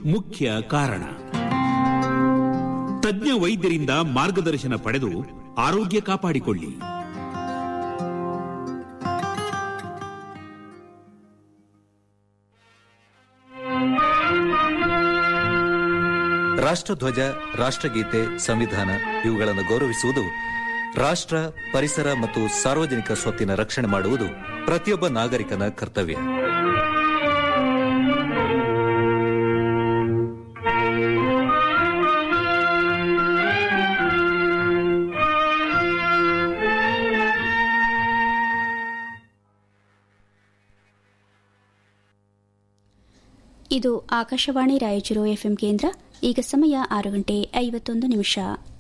ಮುಖ್ಯ ಕಾರಣ ತಜ್ಞ ವೈದ್ಯರಿಂದ ಮಾರ್ಗದರ್ಶನ ಪಡೆದು ಆರೋಗ್ಯ ಕಾಪಾಡಿಕೊಳ್ಳಿ ರಾಷ್ಟ್ರಧ್ವಜ ರಾಷ್ಟ್ರಗೀತೆ ಸಂವಿಧಾನ ಇವುಗಳನ್ನು ಗೌರವಿಸುವುದು ರಾಷ್ಟ್ರ ಪರಿಸರ ಮತ್ತು ಸಾರ್ವಜನಿಕ ಸ್ವತ್ತಿನ ರಕ್ಷಣೆ ಮಾಡುವುದು ಪ್ರತಿಯೊಬ್ಬ ನಾಗರಿಕನ ಕರ್ತವ್ಯ ಇದು ಆಕಾಶವಾಣಿ ರಾಯಚೂರು ಎಫ್ಎಂ ಕೇಂದ್ರ ಈಗ ಸಮಯ ಆರು ಗಂಟೆ ಐವತ್ತೊಂದು ನಿಮಿಷ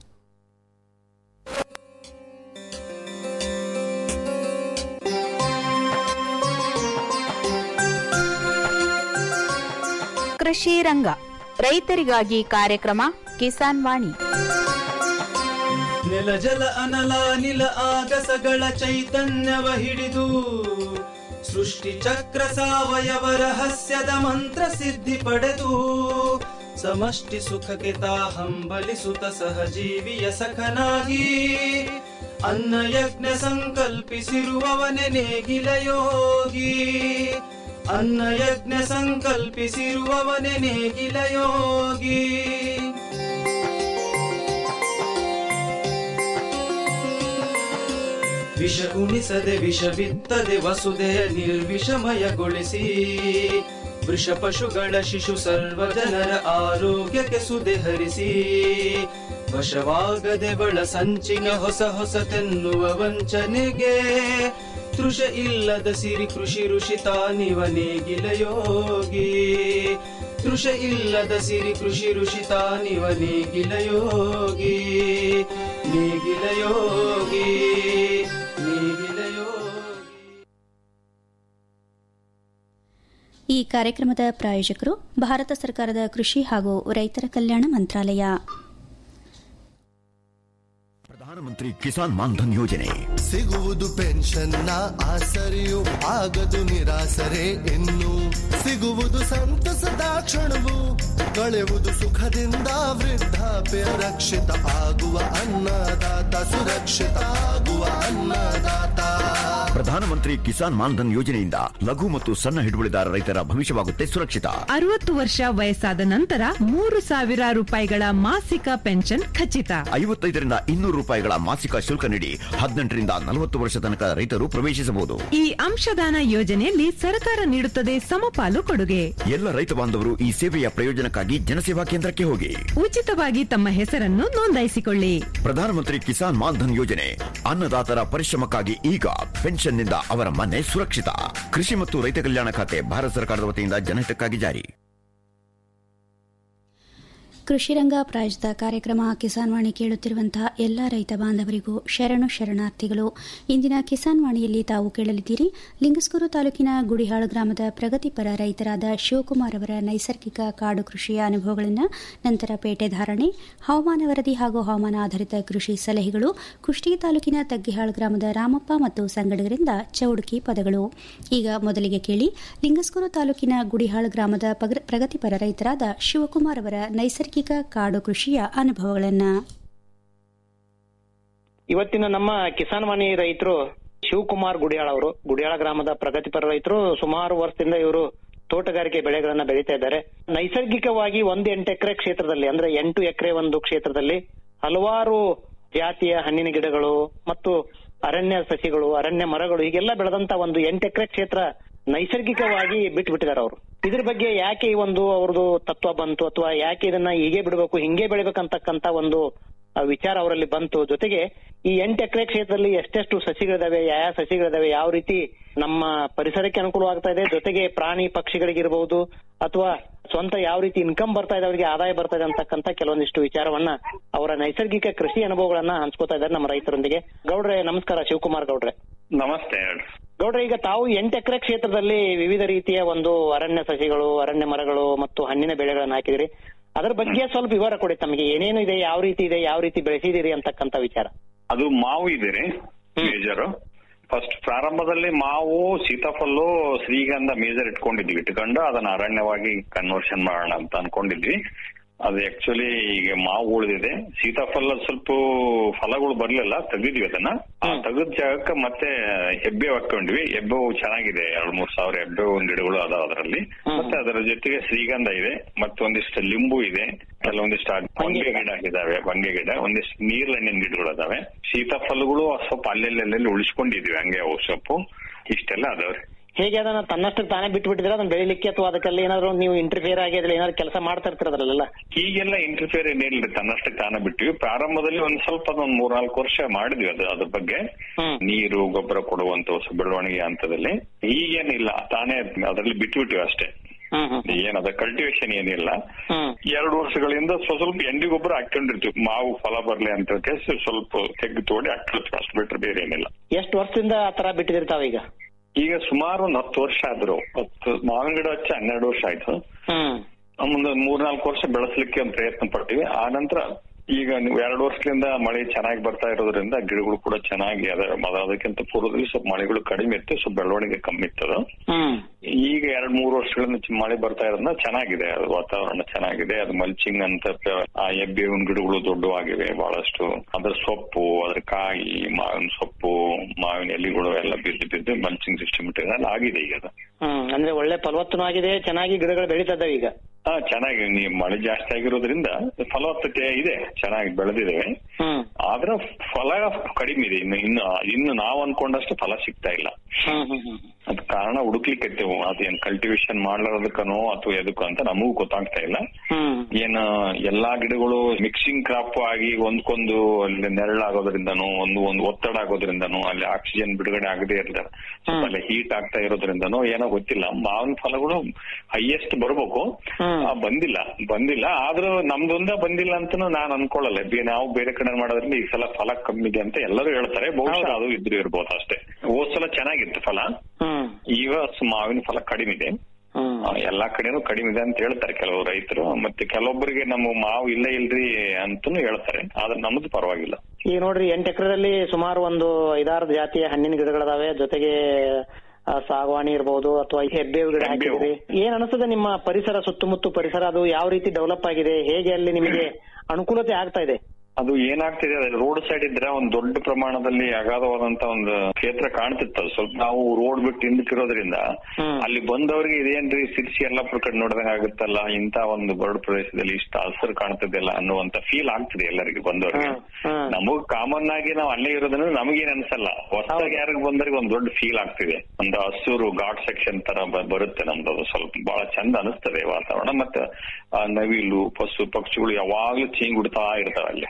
ಕೃಷಿ ರಂಗ ರೈತರಿಗಾಗಿ ಕಾರ್ಯಕ್ರಮ ಕಿಸಾನ್ ವಾಣಿ ನೆಲ ಜಲ ಅನಲ ನಿಲ ಆಗಸಗಳ ಚೈತನ್ಯವ ಹಿಡಿದು ಸೃಷ್ಟಿ ಚಕ್ರ ಸಾವಯವ ರಹಸ್ಯದ ಮಂತ್ರ ಸಿದ್ಧಿ ಪಡೆದು ಸಮಷ್ಟಿ ಸುಖಕ್ಕೆ ತಾ ಹಂಬಲಿಸುತ್ತ ಸಹಜೀವಿಯ ಸಖನಾಗಿ ಅನ್ನ ಯಜ್ಞ ಸಂಕಲ್ಪಿಸಿರುವವನೆ ನೇಗಿಲ ಯೋಗಿ ಅನ್ನ ಯಜ್ಞ ಸಂಕಲ್ಪಿಸಿರುವವನೆ ನೇಗಿಲ ಯೋಗಿ ವಿಷ ಉಣಿಸದೆ ವಿಷ ಬಿತ್ತದೆ ವಸುದೆಯ ನಿರ್ವಿಷಮಯಗೊಳಿಸಿ ವೃಷ ಪಶುಗಳ ಶಿಶು ಸರ್ವ ಜನರ ಆರೋಗ್ಯಕ್ಕೆ ಸುದೆ ಹರಿಸಿ ವಶವಾಗದೆ ಬಳ ಸಂಚಿನ ಹೊಸ ಹೊಸತೆನ್ನುವ ವಂಚನೆಗೆ ತೃಷ ಇಲ್ಲದ ಸಿರಿ ಕೃಷಿ ಋಷಿ ತಾನಿವ ನೇಗಿಲ ಯೋಗಿ ತೃಷ ಇಲ್ಲದ ಸಿರಿ ಕೃಷಿ ಋಷಿ ತಾನಿವ ನೇಗಿಲ ಯೋಗಿ ನೇಗಿಲ ಯೋಗಿ ನೇಗಿಲ ಯೋಗಿ ಈ ಕಾರ್ಯಕ್ರಮದ ಪ್ರಾಯೋಜಕರು ಭಾರತ ಸರ್ಕಾರದ ಕೃಷಿ ಹಾಗೂ ರೈತರ ಕಲ್ಯಾಣ ಮಂತ್ರಾಲಯ ಪ್ರಧಾನಮಂತ್ರಿ ಕಿಸಾನ್ ಮಾನ್ಧನ್ ಯೋಜನೆ ಸಿಗುವುದು ಪೆನ್ಷನ್ನ ಆಸರೆಯು ಆಗದು ನಿರಾಸರೆ ಇನ್ನು ಸಿಗುವುದು ಸಂತಸದ ಕ್ಷಣವು ಕಳೆವುದು ಸುಖದಿಂದ ವೃದ್ಧಾಪ್ಯ ರಕ್ಷಿತ ಆಗುವ ಅನ್ನದಾತ ಸುರಕ್ಷಿತ ಆಗುವ ಅನ್ನದಾತ ಪ್ರಧಾನಮಂತ್ರಿ ಕಿಸಾನ್ ಮಾನ್ಧನ್ ಯೋಜನೆಯಿಂದ ಲಘು ಮತ್ತು ಸಣ್ಣ ಹಿಡುವಳಿದಾರ ರೈತರ ಭವಿಷ್ಯವಾಗುತ್ತೆ ಸುರಕ್ಷಿತ ಅರವತ್ತು ವರ್ಷ ವಯಸ್ಸಾದ ನಂತರ ಮೂರು ಸಾವಿರ ರೂಪಾಯಿಗಳ ಮಾಸಿಕ ಪೆನ್ಷನ್ ಖಚಿತ ಐವತ್ತೈದರಿಂದ ಇನ್ನೂರು ರೂಪಾಯಿಗಳ ಮಾಸಿಕ ಶುಲ್ಕ ನೀಡಿ ಹದಿನೆಂಟರಿಂದ ನಲವತ್ತು ವರ್ಷ ತನಕ ರೈತರು ಪ್ರವೇಶಿಸಬಹುದು ಈ ಅಂಶದಾನ ಯೋಜನೆಯಲ್ಲಿ ಸರ್ಕಾರ ನೀಡುತ್ತದೆ ಸಮಪಾಲು ಕೊಡುಗೆ ಎಲ್ಲ ರೈತ ಬಾಂಧವರು ಈ ಸೇವೆಯ ಪ್ರಯೋಜನಕ್ಕಾಗಿ ಜನಸೇವಾ ಕೇಂದ್ರಕ್ಕೆ ಹೋಗಿ ಉಚಿತವಾಗಿ ತಮ್ಮ ಹೆಸರನ್ನು ನೋಂದಾಯಿಸಿಕೊಳ್ಳಿ ಪ್ರಧಾನಮಂತ್ರಿ ಕಿಸಾನ್ ಮಾನ್ಧನ್ ಯೋಜನೆ ಅನ್ನದಾತರ ಪರಿಶ್ರಮಕ್ಕಾಗಿ ಈಗ ಪೆನ್ಷನ್ನಿಂದ ಅವರ ಮನೆ ಸುರಕ್ಷಿತ ಕೃಷಿ ಮತ್ತು ರೈತ ಕಲ್ಯಾಣ ಖಾತೆ ಭಾರತ ಸರ್ಕಾರದ ವತಿಯಿಂದ ಜನಹಿತಕ್ಕಾಗಿ ಜಾರಿ ಕೃಷಿರಂಗ ಪ್ರಾಯೋಜಿತ ಕಾರ್ಯಕ್ರಮ ಕಿಸಾನ್ ವಾಣಿ ಕೇಳುತ್ತಿರುವಂತಹ ಎಲ್ಲ ರೈತ ಬಾಂಧವರಿಗೂ ಶರಣು ಶರಣಾರ್ಥಿಗಳು ಇಂದಿನ ಕಿಸಾನ್ ವಾಣಿಯಲ್ಲಿ ತಾವು ಕೇಳಲಿದ್ದೀರಿ ಲಿಂಗಸ್ಕೂರು ತಾಲೂಕಿನ ಗುಡಿಹಾಳು ಗ್ರಾಮದ ಪ್ರಗತಿಪರ ರೈತರಾದ ಶಿವಕುಮಾರ್ ಅವರ ನೈಸರ್ಗಿಕ ಕಾಡು ಕೃಷಿಯ ಅನುಭವಗಳನ್ನು ನಂತರ ಪೇಟೆ ಧಾರಣೆ ಹವಾಮಾನ ವರದಿ ಹಾಗೂ ಹವಾಮಾನ ಆಧಾರಿತ ಕೃಷಿ ಸಲಹೆಗಳು ಕುಷ್ಟಗಿ ತಾಲೂಕಿನ ತಗ್ಗಿಹಾಳು ಗ್ರಾಮದ ರಾಮಪ್ಪ ಮತ್ತು ಸಂಗಡಿಗರಿಂದ ಚೌಡುಕಿ ಪದಗಳು ಈಗ ಮೊದಲಿಗೆ ಕೇಳಿ ಲಿಂಗಸ್ಕೂರು ತಾಲೂಕಿನ ಗುಡಿಹಾಳು ಗ್ರಾಮದ ಪಗ- ಪ್ರಗತಿಪರ ರೈತರಾದ ಶಿವಕುಮಾರ್ ಅವರ ನೈಸರ್ಗಿಕ ಕಾಡು ಕೃಷಿಯ ಅನುಭವಗಳನ್ನು ಇವತ್ತಿನ ನಮ್ಮ ಕಿಸಾನ್ ವಾಣಿ ರೈತರು ಶಿವಕುಮಾರ್ ಗುಡಿಯಾಳ ಅವರು ಗುಡಿಯಾಳ ಗ್ರಾಮದ ಪ್ರಗತಿಪರ ರೈತರು ಸುಮಾರು ವರ್ಷದಿಂದ ಇವರು ತೋಟಗಾರಿಕೆ ಬೆಳೆಗಳನ್ನ ಬೆಳೀತಾ ಇದ್ದಾರೆ ನೈಸರ್ಗಿಕವಾಗಿ ಒಂದು ಎಂಟು ಎಕರೆ ಕ್ಷೇತ್ರದಲ್ಲಿ ಅಂದ್ರೆ ಎಂಟು ಎಕರೆ ಒಂದು ಕ್ಷೇತ್ರದಲ್ಲಿ ಹಲವಾರು ಜಾತಿಯ ಹಣ್ಣಿನ ಗಿಡಗಳು ಮತ್ತು ಅರಣ್ಯ ಸಸಿಗಳು ಅರಣ್ಯ ಮರಗಳು ಹೀಗೆಲ್ಲ ಬೆಳೆದಂತ ಒಂದು ಎಂಟು ಎಕರೆ ಕ್ಷೇತ್ರ ನೈಸರ್ಗಿಕವಾಗಿ ಬಿಟ್ಟು ಬಿಟ್ಟಿದ್ದಾರೆ ಅವರು ಇದ್ರ ಬಗ್ಗೆ ಯಾಕೆ ಈ ಒಂದು ಅವ್ರದ್ದು ತತ್ವ ಬಂತು ಅಥವಾ ಯಾಕೆ ಇದನ್ನ ಹೀಗೆ ಬಿಡಬೇಕು ಹಿಂಗೆ ಬೆಳಿಬೇಕಂತಕ್ಕಂತ ಒಂದು ಆ ವಿಚಾರ ಅವರಲ್ಲಿ ಬಂತು ಜೊತೆಗೆ ಈ ಎಂಟು ಎಕರೆ ಕ್ಷೇತ್ರದಲ್ಲಿ ಎಷ್ಟೆಷ್ಟು ಸಸಿಗಳಿದಾವೆ ಯಾವ ಸಸಿಗಳಿದಾವೆ ಯಾವ ರೀತಿ ನಮ್ಮ ಪರಿಸರಕ್ಕೆ ಅನುಕೂಲವಾಗ್ತಾ ಇದೆ ಜೊತೆಗೆ ಪ್ರಾಣಿ ಪಕ್ಷಿಗಳಿಗಿರ್ಬಹುದು ಅಥವಾ ಸ್ವಂತ ಯಾವ ರೀತಿ ಇನ್ಕಮ್ ಬರ್ತಾ ಇದೆ ಅವರಿಗೆ ಆದಾಯ ಬರ್ತಾ ಇದೆ ಅಂತಕ್ಕಂತ ಕೆಲವೊಂದಿಷ್ಟು ವಿಚಾರವನ್ನ ಅವರ ನೈಸರ್ಗಿಕ ಕೃಷಿ ಅನುಭವಗಳನ್ನ ಹಂಚ್ಕೋತಾ ಇದ್ದಾರೆ ನಮ್ಮ ರೈತರೊಂದಿಗೆ ಗೌಡ್ರೆ ನಮಸ್ಕಾರ ಶಿವಕುಮಾರ್ ಗೌಡ್ರೆ ನಮಸ್ತೆ ಹೇಳ್ರಿ ಗೌಡ್ರೆ ಈಗ ತಾವು ಎಂಟು ಎಕರೆ ಕ್ಷೇತ್ರದಲ್ಲಿ ವಿವಿಧ ರೀತಿಯ ಒಂದು ಅರಣ್ಯ ಸಸಿಗಳು ಅರಣ್ಯ ಮರಗಳು ಮತ್ತು ಹಣ್ಣಿನ ಬೆಳೆಗಳನ್ನ ಹಾಕಿದಿರಿ ಅದರ ಬಗ್ಗೆ ಸ್ವಲ್ಪ ವಿವರ ಕೊಡಿ ತಮಗೆ ಏನೇನು ಇದೆ ಯಾವ ರೀತಿ ಇದೆ ಯಾವ ರೀತಿ ಬೆಳೆಸಿದಿರಿ ಅಂತಕ್ಕಂತ ವಿಚಾರ ಅದು ಮಾವು ಇದೆ ರೀ ಮೇಜರ್ ಫಸ್ಟ್ ಪ್ರಾರಂಭದಲ್ಲಿ ಮಾವು ಸೀತಾಫಲ್ಲು ಶ್ರೀಗಂಧ ಮೇಜರ್ ಇಟ್ಕೊಂಡಿದ್ವಿ ಇಟ್ಕೊಂಡು ಅದನ್ನ ಅರಣ್ಯವಾಗಿ ಕನ್ವರ್ಷನ್ ಮಾಡೋಣ ಅಂತ ಅನ್ಕೊಂಡಿದ್ವಿ ಅದು ಆಕ್ಚುಲಿ ಈಗ ಮಾವು ಉಳಿದಿದೆ ಸೀತಾಫಲ ಸ್ವಲ್ಪ ಫಲಗಳು ಬರ್ಲಿಲ್ಲ ತೆಗಿದ್ವಿ ಅದನ್ನ ಆ ತೆಗೆದ ಜಾಗಕ್ಕೆ ಮತ್ತೆ ಹೆಬ್ಬೆ ಹಾಕೊಂಡ್ವಿ ಹೆಬ್ಬೆ ಚೆನ್ನಾಗಿದೆ ಎರಡ್ ಮೂರ್ ಸಾವಿರ ಹೆಬ್ಬೆ ಗಿಡಗಳು ಅದಾವ ಅದರಲ್ಲಿ ಮತ್ತೆ ಅದರ ಜೊತೆಗೆ ಶ್ರೀಗಂಧ ಇದೆ ಮತ್ತೆ ಒಂದಿಷ್ಟು ಲಿಂಬು ಇದೆ ಕೆಲವೊಂದಿಷ್ಟು ಬಂಗೆ ಗಿಡ ಇದಾವೆ ಬಂಗೆ ಗಿಡ ಒಂದಿಷ್ಟು ನೀರ್ಹಣ್ಣಿನ ಗಿಡಗಳು ಅದಾವೆ ಸೀತಾಫಲಗಳು ಸ್ವಲ್ಪ ಅಲ್ಲೆಲ್ಲೆಲ್ಲಿ ಉಳಿಸ್ಕೊಂಡಿದ್ವಿ ಹಂಗೆ ಅವು ಸೊಪ್ಪು ಇಷ್ಟೆಲ್ಲ ಅದಾವ್ರಿ ಹೇಗೆ ಅದನ್ನ ತನ್ನಷ್ಟಕ್ಕೆ ತಾನೇ ಬಿಟ್ಬಿಟ್ಟಿದ್ರೆ ಅದನ್ನ ಬೆಳಿಲಿಕ್ಕೆ ಅಥವಾ ಅದಕ್ಕೆಲ್ಲ ಏನಾದ್ರು ನೀವು ಇಂಟರ್ಫಿಯರ್ ಆಗಿ ಅದ್ರಲ್ಲಿ ಏನಾದ್ರು ಕೆಲಸ ಮಾಡ್ತಾ ಇರ್ತಿರದ್ರಲ್ಲ ಈಗೆಲ್ಲ ಇಂಟರ್ಫಿಯರ್ ಏನಿಲ್ಲ ತನ್ನಷ್ಟಕ್ಕೆ ತಾನೇ ಬಿಟ್ಟಿವಿ ಪ್ರಾರಂಭದಲ್ಲಿ ಒಂದ್ ಸ್ವಲ್ಪ ಒಂದ್ ಮೂರ್ನಾಲ್ಕು ವರ್ಷ ಮಾಡಿದ್ವಿ ಅದು ಅದ್ರ ಬಗ್ಗೆ ನೀರು ಗೊಬ್ಬರ ಕೊಡುವಂತ ಹೊಸ ಬೆಳವಣಿಗೆ ಹಂತದಲ್ಲಿ ಈಗೇನಿಲ್ಲ ತಾನೇ ಅದರಲ್ಲಿ ಬಿಟ್ಬಿಟ್ಟಿವಿ ಅಷ್ಟೇ ಏನದ ಕಲ್ಟಿವೇಶನ್ ಏನಿಲ್ಲ ಎರಡು ವರ್ಷಗಳಿಂದ ಸ್ವಲ್ಪ ಸ್ವಲ್ಪ ಎಂಡಿ ಗೊಬ್ಬರ ಹಾಕೊಂಡಿರ್ತೀವಿ ಮಾವು ಫಲ ಬರ್ಲಿ ಅಂತ ಕೇಸಿ ಸ್ವಲ್ಪ ತೆಗ್ದು ತೋಡಿ ಹಾಕಿರ್ತೀವಿ ಅಷ್ಟು ಬಿಟ್ರೆ ಬೇರೆ ಏನಿಲ್ಲ ಎಷ್ಟು ವರ್ಷದಿಂದ ಆ ತರ ಬಿಟ್ಟಿದಿರ್ತಾವ ಈಗ ಈಗ ಸುಮಾರು ಒಂದ್ ಹತ್ತು ವರ್ಷ ಆದ್ರು ಹತ್ತು ಮಾವಿನ ಗಿಡ ಹಚ್ಚಿ ಹನ್ನೆರಡು ವರ್ಷ ಆಯ್ತು ಮುಂದೆ ಮೂರ್ನಾಲ್ಕು ವರ್ಷ ಬೆಳೆಸಲಿಕ್ಕೆ ಒಂದು ಪ್ರಯತ್ನ ಪಡ್ತೀವಿ ಆ ನಂತರ ಈಗ ನೀವು ಎರಡು ವರ್ಷದಿಂದ ಮಳೆ ಚೆನ್ನಾಗಿ ಬರ್ತಾ ಇರೋದ್ರಿಂದ ಗಿಡಗಳು ಕೂಡ ಚೆನ್ನಾಗಿ ಅದ ಅದ- ಅದಕ್ಕಿಂತ ಪೂರ್ವದಲ್ಲಿ ಸ್ವಲ್ಪ ಮಳೆಗಳು ಕಡಿಮೆ ಇತ್ತು ಸ್ವಲ್ಪ ಬೆಳವಣಿಗೆ ಕಮ್ಮಿ ಇತ್ತು ಈಗ ಎರಡ್ ಮೂರು ವರ್ಷಗಳಿಂದ ಚ- ಮಳೆ ಬರ್ತಾ ಇರೋದ್ರಿಂದ ಚೆನ್ನಾಗಿದೆ ಅದು ವಾತಾವರಣ ಚೆನ್ನಾಗಿದೆ ಅದು ಮಲ್ಚಿಂಗ್ ಅಂತ ಪ- ಆ ಎಬ್ಬೇವಿನ ಗಿಡಗಳು ದೊಡ್ಡವಾಗಿವೆ ಬಹಳಷ್ಟು ಅದ್ರ ಸೊಪ್ಪು ಅದ್ರ ಕಾಯಿ ಮಾವಿನ ಸೊಪ್ಪು ಮಾವಿನ ಎಲೆಗಳು ಎಲ್ಲ ಬಿದ್ದು ಬಿದ್ದು ಮಲ್ಚಿಂಗ್ ಸಿಸ್ಟಮ್ ಇಟ್ಟಿದ್ದಾರೆ ಆಗಿದೆ ಈಗ ಅದು ಹ್ಮ್ ಅಂದ್ರೆ ಒಳ್ಳೆ ಫಲವತ್ತನೂ ಆಗಿದೆ ಚೆನ್ನಾಗಿ ಗಿಡಗಳು ಬೆಳೀತಾ ಇದ್ದಾವೆ ಈಗ ಹಾ ಚೆನ್ನಾಗಿ ನೀವು ಮಳೆ ಜಾಸ್ತಿ ಆಗಿರೋದ್ರಿಂದ ಫಲವತ್ತತೆ ಇದೆ ಚೆನ್ನಾಗಿ ಬೆಳೆದಿದ್ದೇವೆ ಆದ್ರೆ ಫಲ ಕಡಿಮೆ ಇದೆ ಇನ್ನು ಇನ್ನು ಇನ್ನು ನಾವು ಅನ್ಕೊಂಡಷ್ಟು ಫಲ ಸಿಗ್ತಾ ಇಲ್ಲ ಅದ್ ಕಾರಣ ಹುಡುಕ್ಲಿಕ್ಕೆ ಅದೇನ್ ಕಲ್ಟಿವೇಶನ್ ಮಾಡ್ಲಾರದಕ್ಕನೋ ಅಥವಾ ಎದಕ್ಕೋ ಅಂತ ನಮಗೂ ಗೊತ್ತಾಗ್ತಾ ಇಲ್ಲ ಏನ್ ಎಲ್ಲಾ ಗಿಡಗಳು ಮಿಕ್ಸಿಂಗ್ ಕ್ರಾಪ್ ಆಗಿ ಒಂದ್ಕೊಂದು ಅಲ್ಲಿ ನೆರಳಾಗೋದ್ರಿಂದನೋ ಒಂದು ಒಂದು ಒತ್ತಡ ಆಗೋದ್ರಿಂದನೋ ಅಲ್ಲಿ ಆಕ್ಸಿಜನ್ ಬಿಡುಗಡೆ ಆಗದೆ ಇರ್ತಾರೆ ಸ್ವಲ್ಪ ಅಲ್ಲಿ ಹೀಟ್ ಆಗ್ತಾ ಇರೋದ್ರಿಂದನೋ ಏನೋ ಗೊತ್ತಿಲ್ಲ ಮಾವಿನ ಫಲಗಳು ಹೈಯೆಸ್ಟ್ ಬರ್ಬೇಕು ಆ, ಬಂದಿಲ್ಲ ಬಂದಿಲ್ಲ ಆದ್ರೂ ನಮ್ದೊಂದ ಬಂದಿಲ್ಲ ಅಂತಾನು ನಾನ್ ಅನ್ಕೊಳ್ಳಲ್ಲ ಬೇ- ನಾವು ಬೇರೆ ಕಡೆ ಮಾಡೋದ್ರಿಂದ ಈ ಸಲ ಫಲ ಕಮ್ಮಿ ಇದೆ ಅಂತ ಎಲ್ಲರೂ ಹೇಳ್ತಾರೆ ಬಹುಶಃ ಅದು ಇದ್ರು ಇರ್ಬೋದು ಅಷ್ಟೇ ಹೋದ್ ಸಲ ಚೆನ್ನಾಗಿತ್ತು ಫಲ ಈಗ ಸ- ಮಾವಿನ ಫಲ ಕಡಿಮೆ ಇದೆ ಆ, ಎಲ್ಲಾ ಕಡೆನೂ ಕಡಿಮೆ ಇದೆ ಅಂತ ಹೇಳ್ತಾರೆ ಕೆಲವು ರೈತರು ಮತ್ತೆ ಕೆಲವೊಬ್ಬರಿಗೆ ನಮ್ಮ ಮಾವು ಇಲ್ಲ ಇಲ್ರಿ ಅಂತಾನು ಹೇಳ್ತಾರೆ ಆದ್ರೆ ನಮ್ದು ಪರವಾಗಿಲ್ಲ ಈಗ ನೋಡ್ರಿ ಎಂಟು ಎಕರೆದಲ್ಲಿ ಸುಮಾರು ಒಂದು ಐದಾರು ಜಾತಿಯ ಹಣ್ಣಿನ ಗಿಡಗಳದಾವೆ ಜೊತೆಗೆ ಆ, ಸಾಗವಾಣಿ ಇರ್ಬೋದು ಅಥವಾ ಹೆಬ್ಬೇವು ಗಿಡ ಹಾಕಿದ್ರಿ ಏನ್ ಅನಿಸ್ತದೆ ನಿಮ್ಮ ಪರಿಸರ ಸುತ್ತಮುತ್ತ ಪರಿಸರ ಅದು ಯಾವ ರೀತಿ ಡೆವಲಪ್ ಆಗಿದೆ ಹೇಗೆ ಅಲ್ಲಿ ನಿಮಗೆ ಅನುಕೂಲತೆ ಆಗ್ತಾ ಇದೆ ಅದು ಏನಾಗ್ತಿದೆ ರೋಡ್ ಸೈಡ್ ಇದ್ರೆ ಒಂದ್ ದೊಡ್ಡ ಪ್ರಮಾಣದಲ್ಲಿ ಅಗಾಧವಾದಂತ ಒಂದು ಕ್ಷೇತ್ರ ಕಾಣ್ತಿತ್ತು ಅದು. ಸ್ವಲ್ಪ ನಾವು ರೋಡ್ ಬಿಟ್ಟು ಹಿಂದಕ್ಕಿರೋದ್ರಿಂದ ಅಲ್ಲಿ ಬಂದವರಿಗೆ ಇದೇನ್ರಿ ಸಿರ್ಸಿ ಯಲ್ಲಾಪುರ ಕಡೆ ನೋಡಿದಂಗ ಆಗುತ್ತಲ್ಲ ಇಂತ ಒಂದು ಬರಡು ಪ್ರದೇಶದಲ್ಲಿ ಇಷ್ಟ ಹಸಿರು ಕಾಣ್ತಿದೆಯಲ್ಲ ಅನ್ನುವಂತ ಫೀಲ್ ಆಗ್ತದೆ ಎಲ್ಲರಿಗೆ ಬಂದವರಿಗೆ ನಮಗ್ ಕಾಮನ್ ಆಗಿ ನಾವು ಅಲ್ಲೇ ಇರೋದ್ರಿಂದ ನಮಗೇನ್ ಅನ್ಸಲ್ಲ ಹೊಸದಾಗಿ ಯಾರಿಗೆ ಬಂದವರಿಗೆ ಒಂದ್ ದೊಡ್ಡ ಫೀಲ್ ಆಗ್ತಿದೆ ಒಂದು ಹಸಿರು ಘಾಟ್ ಸೆಕ್ಷನ್ ತರ ಬ- ಬರುತ್ತೆ ನಮ್ದು ಅದು ಸ್ವಲ್ಪ ಬಹಳ ಚಂದ ಅನಿಸ್ತದೆ ವಾತಾವರಣ ಮತ್ತೆ ಆ ನವಿಲು ಪಶು ಪಕ್ಷಿಗಳು ಯಾವಾಗ್ಲೂ ಚೀಂಗುಡ್ತಾ ಇರ್ತಾವೆ ಅಲ್ಲಿ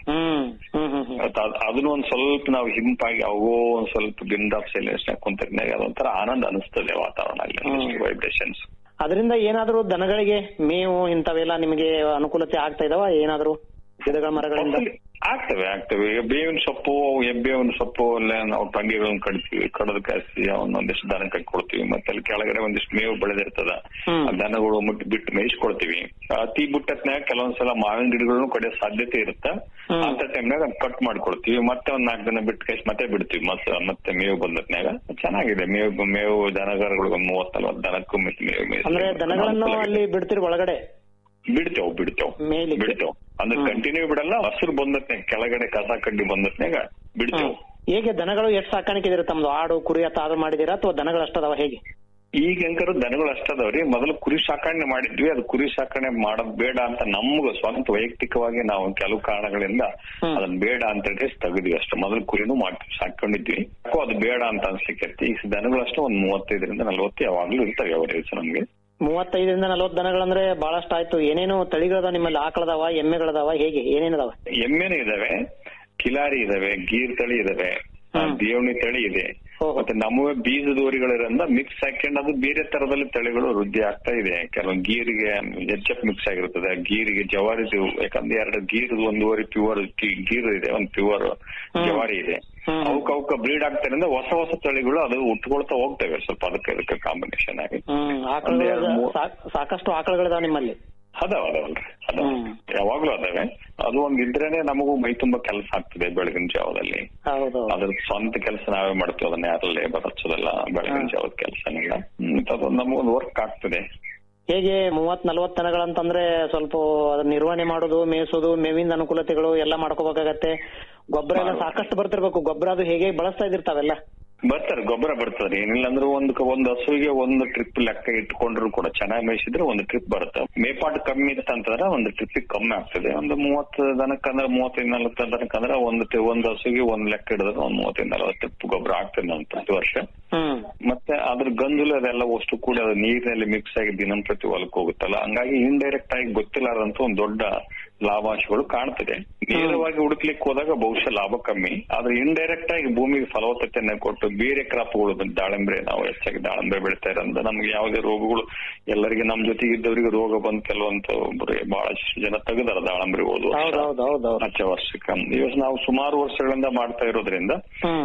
ಮತ್ತ್ ಅದ್- ಅದನ್ನ ಒಂದ್ ಸ್ವಲ್ಪ ನಾವು ಹಿಂಪಾಗಿ ಅವೋ ಒಂದ್ ಸ್ವಲ್ಪ ಬಿಂದ್ ಆಫ್ ಸೈಲೆನ್ಸ್ ಕುಂತಿರ್ನಾಗ ಅದೊಂಥರ ಆನಂದ ಅನಿಸ್ತದೆ ವಾತಾವರಣ ಅಲ್ಲಿ ವೈಬ್ರೇಷನ್ಸ್ ಅದರಿಂದ ಏನಾದ್ರೂ ದನಗಳಿಗೆ ಮೇವು ಇಂಥವೆಲ್ಲ ನಿಮಗೆ ಅನುಕೂಲತೆ ಆಗ್ತಾ ಇದಾವ ಏನಾದ್ರೂ ಗಿಡಗಳ ಮರಗಳಿಂದ ಆಗ್ತವೆ ಆಗ್ತವೆ ಈಗ ಬೇವಿನ ಸೊಪ್ಪು ಎಬ್ಬೇವಿನ ಸೊಪ್ಪು ಎಲ್ಲ ನಾವು ಟಂಗಿಗಳನ್ನ ಕಡಿತೀವಿ ಕಡದ ಕಾಯಿಸಿ ಒಂದೊಂದಿಷ್ಟು ದನ ಕಟ್ಟಿ ಕೊಡ್ತೀವಿ ಮತ್ತೆ ಅಲ್ಲಿ ಕೆಳಗಡೆ ಒಂದಿಷ್ಟು ಮೇವು ಬೆಳೆದಿರ್ತದ ಆ ದನಗಳು ಮುಟ್ಟಿ ಬಿಟ್ಟು ಮೇಯಿಸ್ಕೊಳ್ತೀವಿ ಅತಿ ಬಿಟ್ಟತ್ನಾಗ ಕೆಲವೊಂದ್ಸಲ ಮಾವಿನ ಗಿಡಗಳನ್ನು ಕಡಿಯೋ ಸಾಧ್ಯತೆ ಇರುತ್ತೆ ಅಂತ ಟೈಮ್ನಾಗ ಕಟ್ ಮಾಡ್ಕೊಳ್ತೀವಿ ಮತ್ತೆ ಒಂದ್ ನಾಲ್ಕು ದಿನ ಬಿಟ್ಟು ಕೈಸಿ ಮತ್ತೆ ಬಿಡ್ತೀವಿ ಮತ್ತೆ ಮತ್ತೆ ಮೇವು ಬಂದತ್ನಾಗ ಚೆನ್ನಾಗಿದೆ ಮೇವು ಮೇವು ದನಗಾರಗಳು ಒಂದ್ ಮೂವತ್ ನಲ್ವತ್ತು ದನಕ್ಕೂ ಮತ್ತೆ ಮೇವು ಮೇಯ್ಸಿ ಅಂದ್ರೆ ದನಗಳನ್ನು ಅಲ್ಲಿ ಬಿಡ್ತಿರ್ ಒಳಗಡೆ ಬಿಡ್ತೇವ್ ಬಿಡ್ತೇವ್ ಮೇಯ್ಲಿಕ್ಕೆ? ಬಿಡ್ತೇವ್ ಅಂದ್ರೆ ಕಂಟಿನ್ಯೂ ಬಿಡಲ್ಲ ಹಸಿರು ಬಂದತ್ನಾಗ ಕೆಳಗಡೆ ಕಸ ಕಡ್ಡಿ ಬಂದತ್ನಾಗ ಬಿಡ್ತೇವ್ ಹೇಗೆ ದನಗಳು ಎಷ್ಟು ಸಾಕಾಣಿಕೆ ಇದೆ ತಮ್ದು ಆಡು ಕುರಿ ಅಥವಾ ಅದು ಮಾಡಿದೀರಾ ಅಥವಾ ದನಗಳು ಅಷ್ಟದಾವ ಹೇಗೆ ಈಗ ಹೆಂಗಾರು ದನಗಳು ಅಷ್ಟದವ್ರಿ ಮೊದಲು ಕುರಿ ಸಾಕಣೆ ಮಾಡಿದ್ವಿ ಅದು ಕುರಿ ಸಾಕಣೆ ಮಾಡೋದ್ ಬೇಡ ಅಂತ ನಮ್ಗ ಸ್ವಂತ ವೈಯಕ್ತಿಕವಾಗಿ ನಾವು ಕೆಲವು ಕಾರಣಗಳಿಂದ ಅದನ್ನ ಬೇಡ ಅಂತ ಹೇಳಿ ತೆಗೆದ್ವಿ ಅಷ್ಟೇ ಮೊದಲು ಕುರಿನೂ ಮಾಡಿ ಸಾಕೊಂಡಿದ್ವಿ ಯಾಕೋ ಅದು ಬೇಡ ಅಂತ ಅನ್ಸ್ಲಿಕ್ಕೆ ಈಗ ದನಗಳು ಅಷ್ಟೇ ಒಂದ್ ಮೂವತ್ತೈದರಿಂದ ನಲ್ವತ್ತು ಯಾವಾಗ್ಲೂ ಇರ್ತವೆ ಯಾವ ರೇಸ್ ನಮ್ಗೆ ಮೂವತ್ತೈದರಿಂದ ನಲ್ವತ್ತು ದನಗಳಂದ್ರೆ ಬಹಳಷ್ಟು ಆಯ್ತು ಏನೇನು ತಳಿಗಳದಾವ ನಿಮ್ಮಲ್ಲಿ ಆಕಳದಾವ ಎಮ್ಮೆಗಳದಾವ ಹೇಗೆ ಏನೇನದಾವ ಎಮ್ಮೆನೂ ಇದಾವೆ ಕಿಲಾರಿ ಇದಾವೆ ಗೀರ್ ತಳಿ ಇದಾವೆ ಆ, ದೇವಣಿ ತಳಿ ಇದೆ ಮತ್ತೆ ನಮ್ಮ ಬೀಜದೋರಿಗಳಿರೋದ್ರಿಂದ ಮಿಕ್ಸ್ ಹಾಕೊಂಡು ಅದು ಬೇರೆ ತರದಲ್ಲಿ ತಳಿಗಳು ವೃದ್ಧಿ ಆಗ್ತಾ ಇದೆ ಕೆಲವೊಂದು ಗೀರಿಗೆ ಎಚ್ ಎಫ್ ಮಿಕ್ಸ್ ಆಗಿರ್ತದೆ ಗೀರಿಗೆ ಜವಾರಿದು ಯಾಕಂದ್ರೆ ಎರಡು ಗೀರ್ ಒಂದೂವರೆ ಪ್ಯೂರ್ ಗೀರ್ ಇದೆ ಒಂದು ಪ್ಯೂರ್ ಜವಾರಿ ಇದೆ ಅವಕ್ಕ ಅವಕ್ಕ ಬ್ರೀಡ್ ಆಗ್ತಾರಿಂದ ಹೊಸ ಹೊಸ ತಳಿಗಳು ಅದು ಉಟ್ಕೊಳ್ತಾ ಹೋಗ್ತವೆ ಸ್ವಲ್ಪ ಅದಕ್ಕೆ ಅದಕ್ಕೆ ಕಾಂಬಿನೇಷನ್ ಆಗಿ ಹ್ಮ್ ಆಕಳುಗಳು ಸಾಕ್- ಸಾಕಷ್ಟು ಆಕಳುಗಳಿದಾವ ನಿಮ್ಮಲ್ಲಿ ಅದಾವ ಅದಾವಲ್ರಿ ಅದಾವ ಯಾವಾಗ್ಲೂ ಅದಾವೆ ಅದು ಒಂದ್ ಇದ್ರೇನೆ ನಮಗೂ ಮೈ ತುಂಬಾ ಕೆಲಸ ಆಗ್ತದೆ ಬೆಳಗಿನ ಜಾವದಲ್ಲಿ ಹೌದು ಅದ್ರ ಸ್ವಂತ ಕೆಲಸ ನಾವೇ ಮಾಡ್ತೀವಿ ಅದನ್ನ ಯಾರು ಲೇಬರ್ ಹಚ್ಚೋದಲ್ಲ ಬೆಳಗಿನ ಜಾವದ ಕೆಲಸನೆಲ್ಲ ಅದೊಂದು ನಮಗೊಂದು ವರ್ಕ್ ಆಗ್ತದೆ ಹೇಗೆ ಮೂವತ್ ನಲ್ವತ್ ದನಗಳಂತಂದ್ರೆ ಸ್ವಲ್ಪ ಅದನ್ನ ನಿರ್ವಹಣೆ ಮಾಡೋದು ಮೇಯಿಸೋದು ಮೇವಿನ ಅನುಕೂಲತೆಗಳು ಎಲ್ಲ ಮಾಡ್ಕೋಬೇಕಾಗತ್ತೆ ಗೊಬ್ಬರ ಎಲ್ಲ ಸಾಕಷ್ಟು ಬರ್ತಿರ್ಬೇಕು ಗೊಬ್ಬರ ಅದು ಹೇಗೆ ಬಳಸ್ತಾ ಇದಿರ್ತಾವೆಲ್ಲ ಬರ್ತಾರೆ ಗೊಬ್ಬರ ಬರ್ತಾರೆ ಏನಿಲ್ಲ ಅಂದ್ರೆ ಒಂದು ಒಂದು ಹಸುವಿಗೆ ಒಂದು ಟ್ರಿಪ್ ಲೆಕ್ಕ ಇಟ್ಕೊಂಡ್ರು ಕೂಡ ಚೆನ್ನಾಗಿ ಮೇಯಿಸಿದ್ರೆ ಒಂದು ಟ್ರಿಪ್ ಬರುತ್ತೆ ಮೇಪಾಟ್ ಕಮ್ಮಿ ಇತ್ತಂತಂದ್ರೆ ಒಂದು ಟ್ರಿಪ್ ಕಮ್ಮಿ ಆಗ್ತದೆ ಒಂದು ಮೂವತ್ತು ದನಕ್ಕಂದ್ರೆ ಮೂವತ್ತೈದು ನಲವತ್ತು ದನಕ್ಕಂದ್ರೆ ಒಂದು ಟಿ- ಒಂದು ಹಸುವಿಗೆ ಒಂದ್ ಲೆಕ್ಕ ಹಿಡಿದ್ರೆ ಒಂದು ಮೂವತ್ತೈದು ನಲವತ್ತು ಟ್ರಿಪ್ ಗೊಬ್ಬರ ಆಗ್ತದೆ ನಾನು ಪ್ರತಿ ವರ್ಷ ಮತ್ತೆ ಅದ್ರ ಗಂಜುಲು ಅದೆಲ್ಲ ಅಷ್ಟು ಕೂಡ ಅದು ನೀರಿನಲ್ಲಿ ಮಿಕ್ಸ್ ಆಗಿ ದಿನಂಪ್ರತಿ ಹೊಲಕ್ಕೆ ಹೋಗುತ್ತಲ್ಲ ಹಂಗಾಗಿ ಇಂಡೈರೆಕ್ಟ್ ಆಗಿ ಗೊತ್ತಿಲ್ಲಾರಂತ ಒಂದು ದೊಡ್ಡ ಲಾಭಾಂಶಗಳು ಕಾಣ್ತದೆ ನೇರವಾಗಿ ಹುಡುಕ್ಲಿಕ್ಕೆ ಹೋದಾಗ ಬಹುಶಃ ಲಾಭ ಕಮ್ಮಿ ಆದ್ರೆ ಇಂಡೈರೆಕ್ಟ್ ಆಗಿ ಭೂಮಿಗೆ ಫಲವತ್ತತೆಯನ್ನ ಕೊಟ್ಟು ಬೇರೆ ಕ್ರಾಪ್ಗಳು ದಾಳಿಂಬ್ರೆ ನಾವು ಹೆಚ್ಚಾಗಿ ದಾಳಿಂಬ್ರೆ ಬೆಳಿತಾ ಇರೋದ್ರಿಂದ ನಮ್ಗೆ ಯಾವುದೇ ರೋಗಗಳು ಎಲ್ಲರಿಗೆ ನಮ್ ಜೊತೆಗೆ ಇದ್ದವರಿಗೆ ರೋಗ ಬಂದ್ ಕೆಲವಂತ ಒಬ್ರು ಬಹಳಷ್ಟು ಜನ ತೆಗೆದಾರ ದಾಳಿಂಬ್ರೆ ಹೋದ ವರ್ಷ ಹಚ್ಚ ವರ್ಷಕ್ಕೆ ಈ ವರ್ಷ ನಾವು ಸುಮಾರು ವರ್ಷಗಳಿಂದ ಮಾಡ್ತಾ ಇರೋದ್ರಿಂದ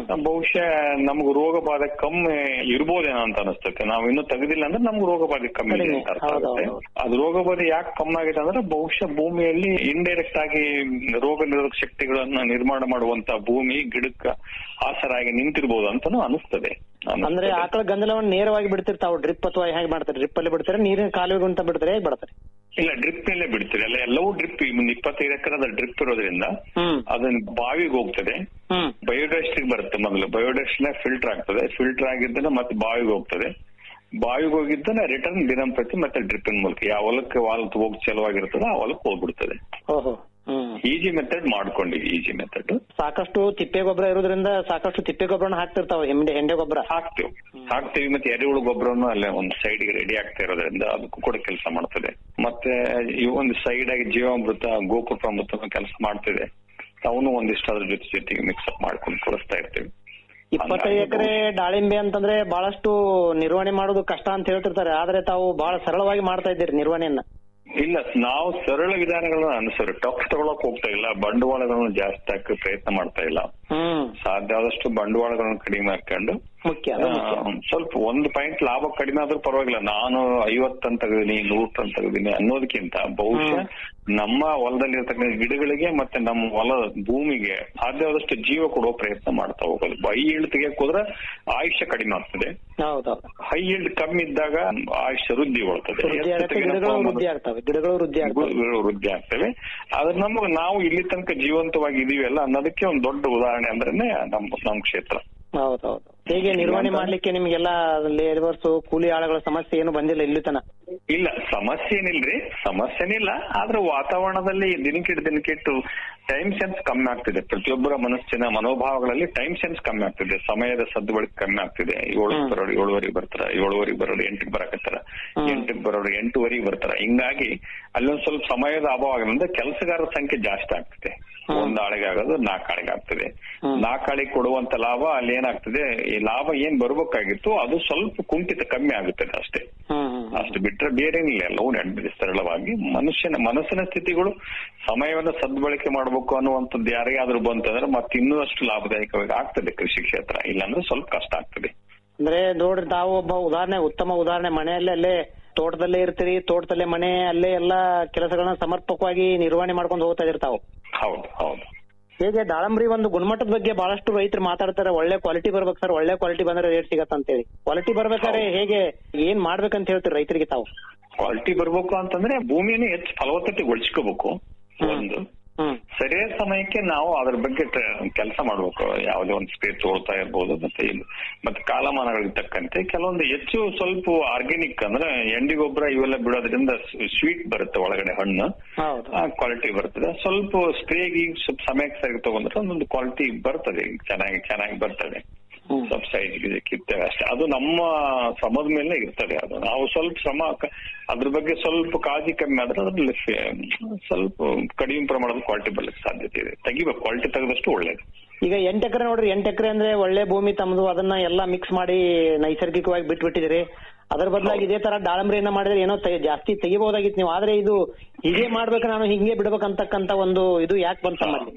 ಬಹುಶಃ ನಮ್ಗೆ ರೋಗ ಬಾಧೆ ಕಮ್ಮಿ ಇರ್ಬೋದೇನೋ ಅಂತ ಅನಿಸ್ತೈತೆ ನಾವು ಇನ್ನೂ ತೆಗೆದಿಲ್ಲ ಅಂದ್ರೆ ನಮ್ಗೆ ರೋಗ ಬಾಧೆ ಕಮ್ಮಿ ಇದೆ ಅಂತ ಅರ್ಥ ಆಗುತ್ತೆ ಅದು ರೋಗ ಬಾಧೆ ಯಾಕೆ ಕಮ್ಮಿ ಆಗಿದೆ ಅಂದ್ರೆ ಬಹುಶಃ ಭೂಮಿಯಲ್ಲಿ ಇಂಡೈರೆಕ್ಟ್ ಆಗಿ ರೋಗ ನಿರೋಧಕ ಶಕ್ತಿಗಳನ್ನ ನಿರ್ಮಾಣ ಮಾಡುವಂತ ಭೂಮಿ ಗಿಡಕ್ಕ ಆಸರಾಗಿ ನಿಂತಿರ್ಬೋದು ಅಂತಾನು ಅನಿಸ್ತದೆ ಅಂದ್ರೆ ಆಕಳ ಗಂಜಲವನ್ನು ನೇರವಾಗಿ ಬಿಡ್ತಿರ್ತಾವ ಡ್ರಿಪ್ ಅಥವಾ ಹೇಗೆ ಮಾಡ್ತಾರೆ ಡ್ರಿಪ್ ಅಲ್ಲಿ ಬಿಡ್ತಾರೆ ನೀರಿನ ಕಾಲುವೆಗೆ ಅಂತ ಬಿಡ್ತಾರೆ ಹೇಗೆ ಬಿಡ್ತಾರೆ ಇಲ್ಲ ಡ್ರಿಪ್ ನಲ್ಲೇ ಬಿಡ್ತೀರಿ ಅಲ್ಲ ಎಲ್ಲವೂ ಡ್ರಿಪ್ ಒಂದು ಇಪ್ಪತ್ತೈದು ಎಕರದ ಡ್ರಿಪ್ ಇರೋದ್ರಿಂದ ಅದನ್ನ ಬಾವಿಗೆ ಹೋಗ್ತದೆ ಬಯೋಡಸ್ಟಿಗೆ ಬರುತ್ತೆ ಮೊದಲು ಬಯೋಡಸ್ಟ್ನ ಫಿಲ್ಟರ್ ಆಗ್ತದೆ ಫಿಲ್ಟರ್ ಆಗಿದ್ದನ್ನ ಮತ್ತೆ ಬಾವಿಗೆ ಹೋಗ್ತದೆ ಬಾವಿಗೆ ಹೋಗಿದ್ದನ್ನ ರಿಟರ್ನ್ ದಿನಂಪ್ರತಿ ಮತ್ತೆ ಡ್ರಿಪ್ಪಿನ ಮೂಲಕ ಯಾವ ಹೊಲಕ್ಕೆ ವಾಲ್ ಹೋಗಿ ಚಲವಾಗಿರ್ತದೆ ಆ ಹೊಲಕ್ಕೆ ಹೋಗ್ಬಿಡ್ತದೆ ಓಹೋ ಈಜಿ ಮೆಥಡ್ ಮಾಡ್ಕೊಂಡಿವಿ ಈಜಿ ಮೆಥಡ್ ಸಾಕಷ್ಟು ತಿಪ್ಪೆ ಗೊಬ್ಬರ ಇರೋದ್ರಿಂದ ಸಾಕಷ್ಟು ತಿಪ್ಪೆ ಗೊಬ್ಬರನ ಹಾಕ್ತಿರ್ತಾವ ಹೆಂಡೆ ಹೆಂಡೆ ಗೊಬ್ಬರ ಹಾಕ್ತಿವಿ ಹಾಕ್ತಿವಿ ಮತ್ತೆ ಎರೆಹುಳು ಗೊಬ್ಬರನು ಅಲ್ಲೇ ಒಂದು ಸೈಡ್ ಗೆ ರೆಡಿ ಆಗ್ತಾ ಇರೋದ್ರಿಂದ ಅದಕ್ಕೂ ಕೂಡ ಕೆಲಸ ಮಾಡ್ತದೆ ಮತ್ತೆ ಈ ಒಂದು ಸೈಡ್ ಆಗಿ ಜೀವಾಮೃತ ಗೋಕೃಪಾಮೃತ ಕೆಲಸ ಮಾಡ್ತಿದೆ ಅವನು ಒಂದಿಷ್ಟು ಅದ್ರ ಜೊತೆ ಜೊತೆಗೆ ಮಿಕ್ಸ್ ಅಪ್ ಮಾಡ್ಕೊಂಡು ಕಳಿಸ್ತಾ ಇರ್ತೀವಿ ಇಪ್ಪತ್ತೈದು ಎಕರೆ ದಾಳಿಂಬೆ ಅಂತಂದ್ರೆ ಬಹಳಷ್ಟು ನಿರ್ವಹಣೆ ಮಾಡೋದು ಕಷ್ಟ ಅಂತ ಹೇಳ್ತಿರ್ತಾರೆ ಆದ್ರೆ ತಾವು ಬಹಳ ಸರಳವಾಗಿ ಮಾಡ್ತಾ ಇದ್ದೀರಿ ನಿರ್ವಹಣೆಯನ್ನ ಇಲ್ಲ ನಾವು ಸರಳ ವಿಧಾನಗಳನ್ನ ಅನುಸರಿ ಟಫ್ ತಗೊಳಕ್ ಹೋಗ್ತಾ ಇಲ್ಲ ಬಂಡವಾಳಗಳನ್ನ ಜಾಸ್ತಿ ಹಾಕಿ ಪ್ರಯತ್ನ ಮಾಡ್ತಾ ಇಲ್ಲ ಸಾಧ್ಯ ಆದಷ್ಟು ಬಂಡವಾಳಗಳನ್ನ ಕಡಿಮೆ ಹಾಕೊಂಡು ಮುಖ್ಯ ಆ, ಸ್ವಲ್ಪ ಒಂದು ಪಾಯಿಂಟ್ ಲಾಭ ಕಡಿಮೆ ಆದ್ರೂ ಪರವಾಗಿಲ್ಲ ನಾನು ಐವತ್ತು ಟನ್ ತೆಗೆದಿನಿ ನೂರು ಟನ್ ತೆಗೆದಿನಿ ಅನ್ನೋದಕ್ಕಿಂತ ಬಹುಶಃ ನಮ್ಮ ಹೊಲದಲ್ಲಿ ಇರ್ತಕ್ಕಂಥ ಗಿಡಗಳಿಗೆ ಮತ್ತೆ ನಮ್ಮ ಹೊಲ ಭೂಮಿಗೆ ಸಾಧ್ಯವಾದಷ್ಟು ಜೀವ ಕೊಡುವ ಪ್ರಯತ್ನ ಮಾಡ್ತಾ ಹೋಗೋದು ಹೈ ಇಲ್ಡ್ ತೆಗಿಯಕ್ ಹೋದ್ರೆ ಆಯುಷ್ಯ ಕಡಿಮೆ ಆಗ್ತದೆ ಹೌದೌದು ಹೈ ಇಲ್ಡ್ ಕಮ್ಮಿ ಇದ್ದಾಗ ಆಯುಷ್ಯ ವೃದ್ಧಿ ಹೊಳ್ತದೆ ವೃದ್ಧಿ ಆಗತ್ತೆ ಗಿಡಗಳು ವೃದ್ಧಿ ಆಗ್ತವೆ ಗಿಡಗಳು ವೃದ್ಧಿ ಆಗ್ತವೆ ಗಿಡಗಳು ವೃದ್ಧಿ ಆಗ್ತವೆ ಆದ್ರೆ ನಮಗೆ ನಾವು ಇಲ್ಲಿ ತನಕ ಜೀವಂತವಾಗಿ ಇದೀವಲ್ಲ ಅನ್ನೋದಕ್ಕೆ ಒಂದು ದೊಡ್ಡ ಉದಾಹರಣೆ ಅಂದ್ರೇನೆ ನಮ್ಮ ನಮ್ಮ ಕ್ಷೇತ್ರ ಹೌದೌದು ಹೇಗೆ ನಿರ್ವಹಣೆ ಮಾಡ್ಲಿಕ್ಕೆ ನಿಮ್ಗೆಲ್ಲ ಲೇಬರ್ಸ್ ಕೂಲಿ ಆಳುಗಳ ಸಮಸ್ಯೆ ಏನು ಬಂದಿಲ್ಲ ಇಲ್ಲಿ ತನ ಇಲ್ಲ ಸಮಸ್ಯೆ ಏನಿಲ್ರಿ ಸಮಸ್ಯೆನಿಲ್ಲ ಆದ್ರೆ ವಾತಾವರಣದಲ್ಲಿ ದಿನಕ್ಕಿಟ್ಟು ದಿನಕ್ಕಿಟ್ಟು ಟೈಮ್ ಸೆನ್ಸ್ ಕಮ್ಮಿ ಆಗ್ತಿದೆ ಪ್ರತಿಯೊಬ್ಬರ ಮನಸ್ಸಿನ ಮನೋಭಾವಗಳಲ್ಲಿ ಟೈಮ್ ಸೆನ್ಸ್ ಕಮ್ಮಿ ಆಗ್ತಿದೆ ಸಮಯದ ಸದ್ಬಳಕೆ ಕಮ್ಮಿ ಆಗ್ತಿದೆ ಏಳು ಬರೋರು ಏಳುವರೆಗೆ ಬರ್ತಾರ ಏಳುವರೆಗೆ ಬರೋರು ಎಂಟಿಗೆ ಬರಕತ್ತಾರ ಎಂಟಿಗೆ ಬರೋರು ಎಂಟುವರೆಗೆ ಬರ್ತಾರ ಹಿಂಗಾಗಿ ಅಲ್ಲೊಂದ್ ಸ್ವಲ್ಪ ಸಮಯದ ಅಭಾವ ಆಗಿರೋದ್ರಿಂದ ಕೆಲಸಗಾರರ ಸಂಖ್ಯೆ ಜಾಸ್ತಿ ಆಗ್ತಿದೆ ಒಂದ್ ಆಳಿಗೆ ಆಗೋದು ನಾಲ್ಕು ಆಳಿಗೆ ಆಗ್ತದೆ ನಾಲ್ಕು ಆಳಿಗೆ ಕೊಡುವಂತ ಲಾಭ ಅಲ್ಲಿ ಏನಾಗ್ತದೆ ಈ ಲಾಭ ಏನ್ ಬರ್ಬೇಕಾಗಿತ್ತು ಅದು ಸ್ವಲ್ಪ ಕುಂಠಿತ ಕಮ್ಮಿ ಆಗುತ್ತದೆ ಅಷ್ಟೇ ಅಷ್ಟು ಬಿಟ್ರೆ ಬೇರೆ ಏನಿಲ್ಲ ಎಲ್ಲವೂ ನಡೆದಿದೆ ಸರಳವಾಗಿ ಮನುಷ್ಯನ ಮನಸ್ಸಿನ ಸ್ಥಿತಿಗಳು ಸಮಯವನ್ನು ಸದ್ಬಳಕೆ ಮಾಡಬೇಕು ಅನ್ನುವಂಥದ್ದು ಯಾರಿಗಾದ್ರೂ ಬಂತಂದ್ರೆ ಮತ್ತೆ ಇನ್ನೂ ಅಷ್ಟು ಲಾಭದಾಯಕವಾಗಿ ಆಗ್ತದೆ ಕೃಷಿ ಕ್ಷೇತ್ರ ಇಲ್ಲಾಂದ್ರೆ ಸ್ವಲ್ಪ ಕಷ್ಟ ಆಗ್ತದೆ ಅಂದ್ರೆ ನೋಡ್ರಿ ತಾವು ಒಬ್ಬ ಉದಾಹರಣೆ ಉತ್ತಮ ಉದಾಹರಣೆ ಮನೆಯಲ್ಲೇ ಅಲ್ಲೇ ತೋಟದಲ್ಲೇ ಇರ್ತೀರಿ ತೋಟದಲ್ಲೇ ಮನೆ ಅಲ್ಲೇ ಎಲ್ಲಾ ಕೆಲಸಗಳನ್ನ ಸಮರ್ಪಕವಾಗಿ ನಿರ್ವಹಣೆ ಮಾಡ್ಕೊಂಡು ಹೋಗ್ತಾ ಇದ್ದೀರಿ ತಾವು ಹೌದು ಹೌದು ಹೇಗೆ ದಾಳಂಬ್ರಿ ಒಂದು ಗುಣಮಟ್ಟದ ಬಗ್ಗೆ ಬಹಳಷ್ಟು ರೈತರು ಮಾತಾಡ್ತಾರೆ ಒಳ್ಳೆ ಕ್ವಾಲಿಟಿ ಬರ್ಬೇಕು ಸರ್ ಒಳ್ಳೆ ಕ್ವಾಲಿಟಿ ಬಂದ್ರೆ ರೇಟ್ ಸಿಗತ್ತ ಅಂತೇಳಿ ಕ್ವಾಲಿಟಿ ಬರ್ಬೇಕಾದ್ರೆ ಹೇಗೆ ಏನ್ ಮಾಡ್ಬೇಕಂತ ಹೇಳ್ತೀರಿ ರೈತರಿಗೆ ತಾವು ಕ್ವಾಲಿಟಿ ಬರ್ಬೇಕು ಅಂತಂದ್ರೆ ಭೂಮಿಯನ್ನು ಹೆಚ್ಚು ಫಲವತ್ತತೆಗೊಳಿಸ್ಕೋಬೇಕು ಒಂದು ಸರಿಯಾದ ಸಮಯಕ್ಕೆ ನಾವು ಅದ್ರ ಬಗ್ಗೆ ಕೆಲಸ ಮಾಡ್ಬೇಕು ಯಾವುದೇ ಒಂದು ಸ್ಪ್ರೇ ತೋಳ್ತಾ ಇರ್ಬೋದು ಮತ್ತೆ ಇದು ಮತ್ತೆ ಕಾಲಮಾನಗಳಿಗೆ ತಕ್ಕಂತೆ ಕೆಲವೊಂದು ಹೆಚ್ಚು ಸ್ವಲ್ಪ ಆರ್ಗ್ಯಾನಿಕ್ ಅಂದ್ರೆ ಎಂಡಿ ಗೊಬ್ಬರ ಇವೆಲ್ಲ ಬಿಡೋದ್ರಿಂದ ಸ್ವೀಟ್ ಬರುತ್ತೆ ಒಳಗಡೆ ಹಣ್ಣು ಕ್ವಾಲಿಟಿ ಬರ್ತದೆ ಸ್ವಲ್ಪ ಸ್ಪ್ರೇಗೆ ಸ್ವಲ್ಪ ಸಮಯಕ್ಕೆ ಸರಿ ತಗೊಂಡ್ರೆ ಒಂದೊಂದು ಕ್ವಾಲಿಟಿ ಬರ್ತದೆ ಚೆನ್ನಾಗಿ ಚೆನ್ನಾಗಿ ಬರ್ತದೆ ಸ್ವಲ್ಪ ಸೈಜ್ ಕಿತ್ತೇವೆ ಅಷ್ಟೇ ಅದು ನಮ್ಮ ಶ್ರಮದ ಮೇಲೆ ಇರ್ತದೆ ಅದು ನಾವು ಸ್ವಲ್ಪ ಶ್ರಮ ಕ- ಅದ್ರ ಬಗ್ಗೆ ಸ್ವಲ್ಪ ಕಾಳಜಿ ಕಮ್ಮಿ ಆದ್ರೆ ಅದ್ರಲ್ಲಿ ಫೆ- ಸ್ವಲ್ಪ ಕಡಿಮೆ ಪ್ರಮಾಣದ ಕ್ವಾಲಿಟಿ ಬರ್ಲಿಕ್ಕೆ ಸಾಧ್ಯತೆ ಇದೆ ತೆಗಿಬೇಕು ಕ್ವಾಲಿಟಿ ತೆಗೆದಷ್ಟು ಒಳ್ಳೇದು ಈಗ ಎಂಟ್ ಎಕರೆ ನೋಡ್ರಿ ಎಂಟ್ ಎಕರೆ ಅಂದ್ರೆ ಒಳ್ಳೆ ಭೂಮಿ ತಮ್ಮದು ಅದನ್ನ ಎಲ್ಲಾ ಮಿಕ್ಸ್ ಮಾಡಿ ನೈಸರ್ಗಿಕವಾಗಿ ಬಿಟ್ಬಿಟ್ಟಿದಿರಿ ಅದ್ರ ಬದಲಾಗಿ ಇದೇ ತರ ದಾಳಂಬ್ರಿಯನ್ನ ಮಾಡಿದ್ರೆ ಏನೋ ತೆ- ಜಾಸ್ತಿ ತೆಗಿಬಹುದಾಗಿತ್ತು ನೀವು ಆದ್ರೆ ಇದು ಹೀಗೆ ಮಾಡ್ಬೇಕು ನಾನು ಹಿಂಗೆ ಬಿಡ್ಬೇಕಂತಕ್ಕಂತ ಒಂದು ಇದು ಯಾಕೆ ಬಂತ ನಮ್ಮಲ್ಲಿ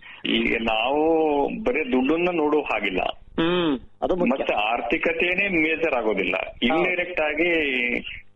ಈಗ ನಾವು ಬರೀ ದುಡ್ಡನ್ನ ನೋಡೋ ಹಾಗಿಲ್ಲ ಹ್ಮ್ ಅದು ಮತ್ತೆ ಆರ್ಥಿಕತೆನೇ ಮೇಜರ್ ಆಗೋದಿಲ್ಲ ಇಂಡೈರೆಕ್ಟ್ ಆಗಿ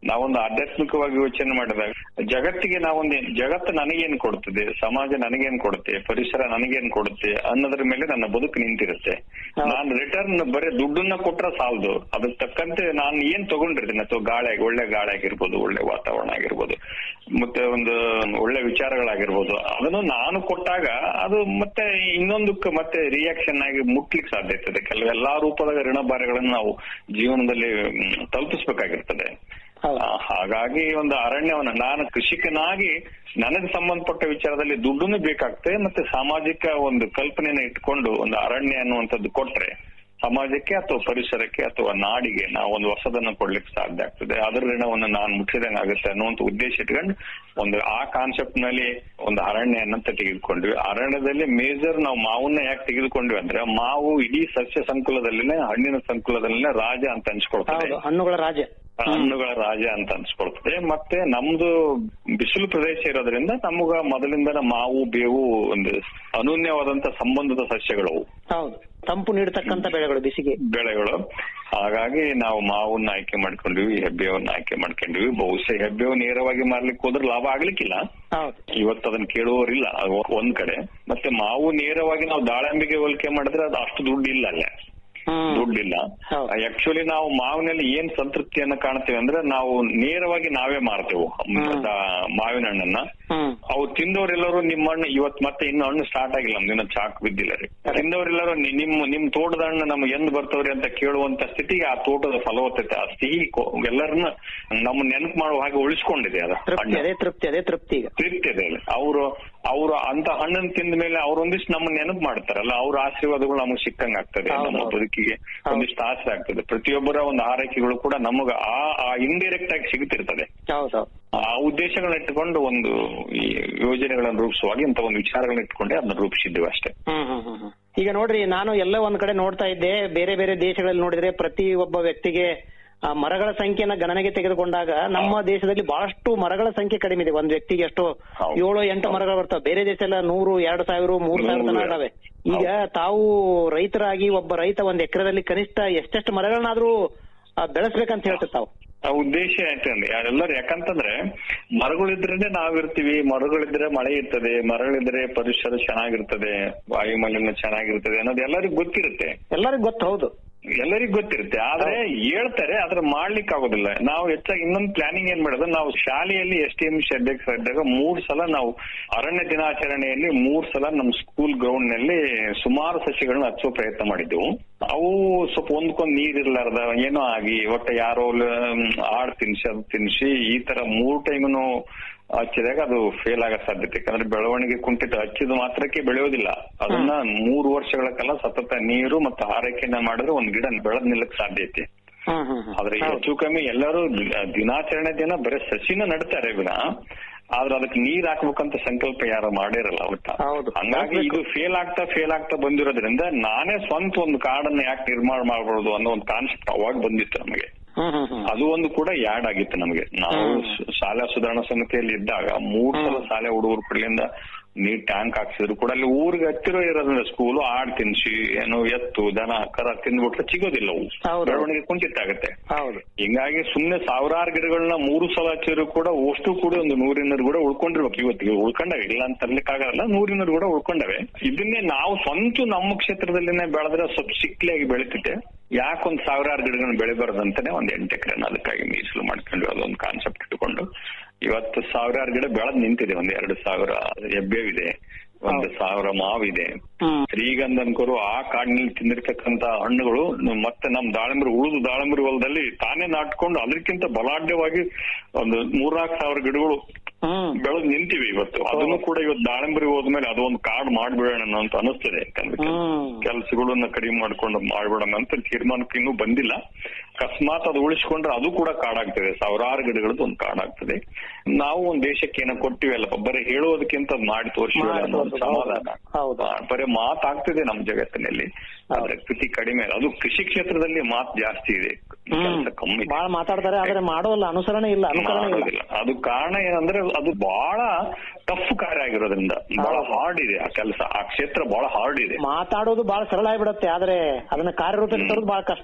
ನಾವೊಂದು ಆಧ್ಯಾತ್ಮಿಕವಾಗಿ ಯೋಚನೆ ಮಾಡಿದಾಗ ಜಗತ್ತಿಗೆ ನಾವೊಂದು ಜಗತ್ತು ನನಗೇನ್ ಕೊಡ್ತದೆ ಸಮಾಜ ನನಗೇನ್ ಕೊಡುತ್ತೆ ಪರಿಸರ ನನಗೇನ್ ಕೊಡುತ್ತೆ ಅನ್ನೋದ್ರ ಮೇಲೆ ನನ್ನ ಬದುಕು ನಿಂತಿರುತ್ತೆ ನಾನು ರಿಟರ್ನ್ ಬರೀ ದುಡ್ಡನ್ನ ಕೊಟ್ರೆ ಸಾಲದು ಅದಕ್ಕೆ ತಕ್ಕಂತೆ ನಾನು ಏನ್ ತಗೊಂಡಿರ್ತೀನಿ ಅಥವಾ ಗಾಳಿ ಆಗಿ- ಒಳ್ಳೆ ಗಾಳಿ ಆಗಿರ್ಬೋದು ಒಳ್ಳೆ ವಾತಾವರಣ ಆಗಿರ್ಬೋದು ಮತ್ತೆ ಒಂದು ಒಳ್ಳೆ ವಿಚಾರಗಳಾಗಿರ್ಬೋದು ಅದನ್ನು ನಾನು ಕೊಟ್ಟಾಗ ಅದು ಮತ್ತೆ ಇನ್ನೊಂದಕ್ಕೆ ಮತ್ತೆ ರಿಯಾಕ್ಷನ್ ಆಗಿ ಮುಟ್ಲಿಕ್ಕೆ ಸಾಧ್ಯತೆ ಇದೆ ಕೆಲವು ಎಲ್ಲಾ ರೂಪದ ಋಣಭಾರಗಳನ್ನು ನಾವು ಜೀವನದಲ್ಲಿ ಮ್, ತಲುಪಿಸ್ಬೇಕಾಗಿರ್ತದೆ ಆ, ಹಾಗಾಗಿ ಒಂದು ಅರಣ್ಯವನ್ನ ನಾನು ಕೃಷಿಕನಾಗಿ ನನಗೆ ಸಂಬಂಧಪಟ್ಟ ವಿಚಾರದಲ್ಲಿ ದುಡ್ಡನ್ನು ಬೇಕಾಗ್ತದೆ ಮತ್ತೆ ಸಾಮಾಜಿಕ ಒಂದು ಕಲ್ಪನೆಯನ್ನ ಇಟ್ಕೊಂಡು ಒಂದು ಅರಣ್ಯ ಅನ್ನುವಂಥದ್ದು ಕೊಟ್ರೆ ಸಮಾಜಕ್ಕೆ ಅಥವಾ ಪರಿಸರಕ್ಕೆ ಅಥವಾ ನಾಡಿಗೆ ನಾವು ಒಂದು ಹೊಸದನ್ನ ಕೊಡ್ಲಿಕ್ಕೆ ಸಾಧ್ಯ ಆಗ್ತದೆ ಅದರ ಋಣವನ್ನು ನಾನು ಮುಟ್ಟಿದಂಗೆ ಆಗುತ್ತೆ ಅನ್ನುವಂತ ಉದ್ದೇಶ ಇಟ್ಕೊಂಡು ಒಂದು ಆ ಕಾನ್ಸೆಪ್ಟ್ ನಲ್ಲಿ ಒಂದು ಅರಣ್ಯ ಅನ್ನಂತ ತೆಗೆದುಕೊಂಡ್ವಿ ಅರಣ್ಯದಲ್ಲಿ ಮೇಜರ್ ನಾವು ಮಾವನ್ನ ಯಾಕೆ ತೆಗೆದುಕೊಂಡ್ವಿ ಅಂದ್ರೆ ಮಾವು ಇಡೀ ಸಸ್ಯ ಸಂಕುಲದಲ್ಲಿನೇ ಹಣ್ಣಿನ ಸಂಕುಲದಲ್ಲಿನೇ ರಾಜ ಅಂತ ಅನ್ಸ್ಕೊಳ್ತದೆ ಹೌದು ಹಣ್ಣುಗಳ ರಾಜ ಹಣ್ಣುಗಳ ರಾಜ ಅಂತ ಅನ್ಸ್ಕೊಳ್ತದೆ ಮತ್ತೆ ನಮ್ದು ಬಿಸಿಲು ಪ್ರದೇಶ ಇರೋದ್ರಿಂದ ನಮಗ ಮೊದಲಿಂದ ಮಾವು ಬೇವು ಒಂದು ಅನೂನ್ಯವಾದಂತ ಸಂಬಂಧದ ಸಸ್ಯಗಳು ಅವು. ಹೌದು ತಂಪು ನೀಡತಕ್ಕಂತ ಬೆಳೆಗಳು ಬಿಸಿಗೆ ಬೆಳೆಗಳು ಹಾಗಾಗಿ ನಾವು ಮಾವನ್ನ ಆಯ್ಕೆ ಮಾಡ್ಕೊಂಡ್ವಿ ಹೆಬ್ಬೇವನ್ನ ಆಯ್ಕೆ ಮಾಡ್ಕೊಂಡ್ವಿ ಬಹುಶಃ ಹೆಬ್ಬೇವು ನೇರವಾಗಿ ಮಾರ್ಲಿಕ್ಕೆ ಹೋದ್ರೆ ಲಾಭ ಆಗ್ಲಿಕ್ಕಿಲ್ಲ ಹೌದು ಇವತ್ತು ಅದನ್ನ ಕೇಳುವವರಿಲ್ಲ ಅದು ಒಂದ್ ಕಡೆ ಮತ್ತೆ ಮಾವು ನೇರವಾಗಿ ನಾವು ದಾಳಂಬಿಗೆ ಹೋಲಿಕೆ ಮಾಡಿದ್ರೆ ಅದು ಅಷ್ಟು ದುಡ್ಡು ಇಲ್ಲ ಅಲ್ಲೇ ದುಡ್ಡಿಲ್ಲ ಆಕ್ಚುಲಿ ನಾವು ಮಾವಿನಲ್ಲಿ ಏನ್ ಸಂತೃಪ್ತಿಯನ್ನ ಕಾಣ್ತೇವೆ ಅಂದ್ರೆ ನಾವು ನೇರವಾಗಿ ನಾವೇ ಮಾರ್ತೇವೆ ದಾ- ಮಾವಿನ ಹಣ್ಣನ್ನ ಅವು ತಿಂದವರೆಲ್ಲರೂ ನಿಮ್ಮ ಹಣ್ಣು ಇವತ್ ಮತ್ತೆ ಇನ್ನು ಹಣ್ಣು ಸ್ಟಾರ್ಟ್ ಆಗಿಲ್ಲ ನಮ್ದು ಇನ್ನು ಚಾಕ್ ಬಿದ್ದಿಲ್ಲ ರೀ ತಿಂದವರೆಲ್ಲರೂ ನಿ- ನಿಮ್ ನಿಮ್ ತೋಟದ ಹಣ್ಣು ನಮ್ಗೆ ಎಂದ್ ಬರ್ತವ್ರಿ ಅಂತ ಕೇಳುವಂತ ಸ್ಥಿತಿಗೆ ಆ ತೋಟದ ಫಲವತ್ತತೆ ಆ ಸಿಹಿ ಕೊ- ಎಲ್ಲರನ್ನ ನಮ್ಮ ನೆನಪು ಮಾಡುವ ಹಾಗೆ ಉಳಿಸ್ಕೊಂಡಿದೆ ಅದು ತೃಪ್ತಿ ಅದೇ ತೃಪ್ತಿ ಅದೇ ತೃಪ್ತಿ ಈಗ ತೃಪ್ತಿ ಇದೆ ಅವರು ಅವರು ಅಂತ ಹಣ್ಣನ್ನು ತಿಂದ ಮೇಲೆ ಅವ್ರೊಂದಿಷ್ಟು ನಮ್ಮ ನೆನಪು ಮಾಡ್ತಾರಲ್ಲ ಅವ್ರ ಆಶೀರ್ವಾದಗಳು ನಮಗೆ ಸಿಕ್ಕಂಗ್ ಆಗ್ತದೆ ನಮ್ಮ ಬದುಕಿಗೆ ಒಂದಿಷ್ಟು ಆಸರೆ ಆಗ್ತದೆ ಪ್ರತಿಯೊಬ್ಬರ ಒಂದು ಆರೈಕೆಗಳು ಕೂಡ ನಮಗ ಆ ಆ ಇಂಡೈರೆಕ್ಟ್ ಆಗಿ ಸಿಗುತ್ತಿರ್ತದೆ ಹೌದೌದು ಆ ಉದ್ದೇಶಗಳನ್ನ ಇಟ್ಟುಕೊಂಡು ಒಂದು ಈ ಯೋಜನೆಗಳನ್ನು ರೂಪಿಸುವಾಗ ಇಂತ ಒಂದು ವಿಚಾರಗಳನ್ನ ಇಟ್ಕೊಂಡೆ ಅದನ್ನ ರೂಪಿಸಿದ್ದೇವೆ ಅಷ್ಟೇ ಹ್ಮ್ ಹ್ಮ್ ಹ್ಮ್ ಹ್ಮ್. ಈಗ ನೋಡ್ರಿ ನಾನು ಎಲ್ಲ ಒಂದ್ ಕಡೆ ನೋಡ್ತಾ ಇದ್ದೆ ಬೇರೆ ಬೇರೆ ದೇಶಗಳಲ್ಲಿ ನೋಡಿದ್ರೆ ಪ್ರತಿ ಒಬ್ಬ ವ್ಯಕ್ತಿಗೆ ಆ, ಮರಗಳ ಸಂಖ್ಯೆನ ಗಣನೆಗೆ ತೆಗೆದುಕೊಂಡಾಗ ನಮ್ಮ ದೇಶದಲ್ಲಿ ಬಹಳಷ್ಟು ಮರಗಳ ಸಂಖ್ಯೆ ಕಡಿಮೆ ಇದೆ ಒಂದ್ ವ್ಯಕ್ತಿಗೆ ಎಷ್ಟು ಏಳು ಎಂಟು ಮರಗಳು ಬರ್ತವೆ ಬೇರೆ ದೇಶ ಎಲ್ಲ ನೂರು ಎರಡು ಸಾವಿರ ಮೂರು ಸಾವಿರ ತನಕ ಇದಾವೆ ಈಗ ತಾವು ರೈತರಾಗಿ ಒಬ್ಬ ರೈತ ಒಂದ್ ಎಕರೆದಲ್ಲಿ ಕನಿಷ್ಠ ಎಷ್ಟೆಷ್ಟು ಮರಗಳನ್ನಾದ್ರೂ ಆ, ಬೆಳೆಸ್ಬೇಕಂತ ಹೇಳ್ತಾರೆ ತಾವು ಆ ಉದ್ದೇಶ ಯಾಕಂದ್ರೆ ಎಲ್ಲರೂ ಯಾಕಂತಂದ್ರೆ ಮರಗಳಿದ್ರೇನೆ ನಾವಿರ್ತೀವಿ ಮರಗಳಿದ್ರೆ ಮಳೆ ಇರ್ತದೆ ಮರಗಳಿದ್ರೆ ಪರಿಸರ ಚೆನ್ನಾಗಿರ್ತದೆ ವಾಯು ಮಾಲಿನ್ಯ ಚೆನ್ನಾಗಿರ್ತದೆ ಅನ್ನೋದು ಎಲ್ಲರಿಗೂ ಗೊತ್ತಿರುತ್ತೆ ಎಲ್ಲರಿಗೂ ಗೊತ್ತು ಹೌದು ಎಲ್ಲರಿಗೂ ಗೊತ್ತಿರುತ್ತೆ ಆದ್ರೆ ಹೇಳ್ತಾರೆ ಆದ್ರೆ ಮಾಡ್ಲಿಕ್ಕೆ ಆಗೋದಿಲ್ಲ ನಾವು ಹೆಚ್ಚಾಗಿ ಇನ್ನೊಂದು ಪ್ಲಾನಿಂಗ್ ಏನ್ ಮಾಡೋದು ನಾವು ಶಾಲೆಯಲ್ಲಿ ಎಸ್ ಟಿ ಎಂ ಶೆಡ್ ಇದ್ದಾಗ ಮೂರ್ ಸಲ ನಾವು ಅರಣ್ಯ ದಿನಾಚರಣೆಯಲ್ಲಿ ಮೂರ್ ಸಲ ನಮ್ಮ ಸ್ಕೂಲ್ ಗ್ರೌಂಡ್ ನಲ್ಲಿ ಸುಮಾರು ಸಸಿಗಳನ್ನ ಹಚ್ಚುವ ಪ್ರಯತ್ನ ಮಾಡಿದ್ದೆವು ಅವು ಸ್ವಲ್ಪ ಒಂದ್ಕೊಂದ್ ನೀರ್ ಇರ್ಲಾರ್ದ ಏನೋ ಆಗಿ ಒಟ್ಟ ಯಾರೋ ಲ- ಆಡ್ ತಿನ್ಸಿ ಅದು ತಿನ್ಸಿ ಈ ತರ ಮೂರ್ ಟೈಮ್ನು ಹಚ್ಚಿದಾಗ ಅದು ಫೇಲ್ ಆಗೋ ಸಾಧ್ಯತೆ ಯಾಕಂದ್ರೆ ಬೆಳವಣಿಗೆ ಕುಂಠಿತ ಹಚ್ಚಿದ ಮಾತ್ರಕ್ಕೆ ಬೆಳೆಯೋದಿಲ್ಲ ಅದನ್ನ ಮೂರು ವರ್ಷಗಳ ಕಾಲ ಸತತ ನೀರು ಮತ್ತು ಆರೈಕೆಯನ್ನ ಮಾಡಿದ್ರೆ ಒಂದ್ ಗಿಡ ಬೆಳೆದ್ ನಿಲ್ಲಕ್ ಸಾಧ್ಯತೆ ಆದ್ರೆ ಹೆಚ್ಚು ಕಮ್ಮಿ ಎಲ್ಲರೂ ದಿ- ದಿನಾಚರಣೆ ದಿನ ಬರೀ ಸಸಿನ ನಡ್ತಾರೆ ವಿನ ಆದ್ರೆ ಅದಕ್ಕೆ ನೀರ್ ಹಾಕ್ಬೇಕಂತ ಸಂಕಲ್ಪ ಯಾರು ಮಾಡಿರಲ್ಲ ಒಟ್ಟ ಹಂಗಾಗಿ ಇದು ಫೇಲ್ ಆಗ್ತಾ ಫೇಲ್ ಆಗ್ತಾ ಬಂದಿರೋದ್ರಿಂದ ನಾನೇ ಸ್ವಂತ ಒಂದು ಕಾಡನ್ನ ಯಾಕೆ ನಿರ್ಮಾಣ ಮಾಡಬಹುದು ಅನ್ನೋ ಒಂದು ಕಾನ್ಸೆಪ್ಟ್ ಅವಾಗ ಬಂದಿತ್ತು ನಮಗೆ ಅದು ಒಂದು ಕೂಡ ಯಾಡ್ ಆಗಿತ್ತು ನಮಗೆ ನಾವು ಶ- ಶಾಲಾ ಸುಧಾರಣಾ ಸಮಿತಿಯಲ್ಲಿ ಇದ್ದಾಗ ಮೂರ್ ಸಲ ಶಾಲೆ ಹುಡುಗರ ಕಡೆಯಿಂದ ನೀರ್ ಟ್ಯಾಂಕ್ ಹಾಕ್ಸಿದ್ರು ಕೂಡ ಅಲ್ಲಿ ಊರಿಗೆ ಹತ್ತಿರ ಇರೋದ್ರಿಂದ ಸ್ಕೂಲು ಆಡ್ ತಿನ್ಸಿ ಏನು ಎತ್ತು ದನ ಕರ ತಿಂದ್ಬಿಟ್ರೆ ಸಿಗೋದಿಲ್ಲ ಅವು ಬೆಳವಣಿಗೆ ಕುಂಠಿತ ಆಗುತ್ತೆ ಹೌದು ಹಿಂಗಾಗಿ ಸುಮ್ನೆ ಸಾವಿರಾರು ಗಿಡಗಳನ್ನ ಮೂರು ಸಲ ಹಚ್ಚಿದ್ರು ಕೂಡ ಅಷ್ಟು ಕೂಡ ಒಂದು ನೂರಿನರು ಕೂಡ ಉಳ್ಕೊಂಡಿರ್ಬೇಕು ಇವತ್ತಿಗೆ ಉಳ್ಕೊಂಡವೆ ಇಲ್ಲ ಅಂತ ತರ್ಲಿಕ್ಕಾಗಲ್ಲ ನೂರಿನರು ಕೂಡ ಉಳ್ಕೊಂಡವೆ ಇದನ್ನೇ ನಾವು ಸ್ವಂತ ನಮ್ಮ ಕ್ಷೇತ್ರದಲ್ಲಿನೇ ಬೆಳೆದ್ರೆ ಸ್ವಲ್ಪ ಸಿಕ್ಲಿಯಾಗಿ ಬೆಳಿತಿದ್ದೆ ಯಾಕೊಂದ್ ಸಾವಿರಾರು ಗಿಡಗಳನ್ನ ಬೆಳಿಬಾರ್ದಂತಾನೆ ಒಂದ್ ಎಂಟು ಎಕರೆನ ಅದಕ್ಕಾಗಿ ಮೀಸಲು ಮಾಡ್ಕೊಂಡು ಅದೊಂದು ಕಾನ್ಸೆಪ್ಟ್ ಇಟ್ಕೊಂಡು ಇವತ್ತು ಸಾವಿರಾರು ಗಿಡ ಬೆಳೆದ್ ನಿಂತಿದೆ ಒಂದ್ ಎರಡು ಸಾವಿರ ಹೆಬ್ಬೇವಿದೆ ಒಂದು ಸಾವಿರ ಮಾವಿದೆ ಶ್ರೀಗಂಧ ಅನ್ಕೋರು ಆ ಕಾಡಿನಲ್ಲಿ ತಿಂದಿರ್ತಕ್ಕಂತ ಹಣ್ಣುಗಳು ಮತ್ತೆ ನಮ್ ದಾಳಿಂಬರಿ ಉಳಿದು ದಾಳಿಂಬರಿ ಹೊಲದಲ್ಲಿ ತಾನೇ ನಾಟ್ಕೊಂಡು ಅದಕ್ಕಿಂತ ಬಲಾಢ್ಯವಾಗಿ ಒಂದು ಮೂರ್ನಾಲ್ಕು ಸಾವಿರ ಗಿಡಗಳು ಬೆಳೆದ್ ನಿಂತಿವೆ ಇವತ್ತು ಅದನ್ನು ಕೂಡ ಇವತ್ತು ದಾಳಿಂಬರಿ ಹೋದ್ಮೇಲೆ ಅದೊಂದು ಕಾಡ್ ಮಾಡ್ಬಿಡೋಣ ಅಂತ ಅನಿಸ್ತದೆ ಯಾಕಂದ್ರೆ ಕೆಲಸಗಳನ್ನ ಕಡಿಮೆ ಮಾಡ್ಕೊಂಡು ಮಾಡ್ಬಿಡೋಣ ಅಂತ ತೀರ್ಮಾನಕ್ಕೆ ಇನ್ನೂ ಬಂದಿಲ್ಲ ಅಕಸ್ಮಾತ್ ಅದು ಉಳಿಸ್ಕೊಂಡ್ರೆ ಅದು ಕೂಡ ಕಾಡಾಗ್ತದೆ ಸಾವಿರಾರು ಗಿಡಗಳದ್ದು ಒಂದು ಕಾಡಾಗ್ತದೆ ನಾವು ಒಂದ್ ದೇಶಕ್ಕೆ ಏನೋ ಕೊಟ್ಟಿವಲ್ಲಪ್ಪ ಬರೀ ಹೇಳೋದಕ್ಕಿಂತ ಅದ್ ಮಾಡಿ ತೋರಿಸಿವಲ್ಲ ಅನ್ನೋ ಒಂದು ಸಮಾಧಾನ ಆ, ಬರೀ ಮಾತಾಗ್ತಿದೆ ನಮ್ಮ ಜಗತ್ತಿನಲ್ಲಿ ಆದ್ರೆ ಕೃತಿ ಕಡಿಮೆ ಇದೆ. ಅದು ಕೃಷಿ ಕ್ಷೇತ್ರದಲ್ಲಿ ಮಾತು ಜಾಸ್ತಿ ಇದೆ ಕೆಲಸ ಕಮ್ಮಿ ಇದೆ. ಬಹಳ ಮಾತಾಡ್ತಾರೆ ಆದ್ರೆ ಮಾಡೋಲ್ಲ ಅನುಸರಣೆ ಇಲ್ಲ ಅನುಕರಣೆ ಇಲ್ಲ ಮಾಡೋದಿಲ್ಲ ಅದು ಕಾರಣ ಏನಂದ್ರೆ ಅದು ಬಹಳ ಟಫ್ ಕಾರ್ಯ ಆಗಿರೋದ್ರಿಂದ ಬಹಳ ಹಾರ್ಡ್ ಇದೆ ಆ ಕೆಲಸ ಆ ಕ್ಷೇತ್ರ ಬಹಳ ಹಾರ್ಡ್ ಇದೆ ಮಾತಾಡೋದು ಬಹಳ ಸರಳ ಆಗ್ಬಿಡತ್ತೆ ಆದ್ರೆ ಅದನ್ನ ಕಾರ್ಯರೂಪಕ್ಕೆ ತರೋದು ಬಹಳ ಕಷ್ಟ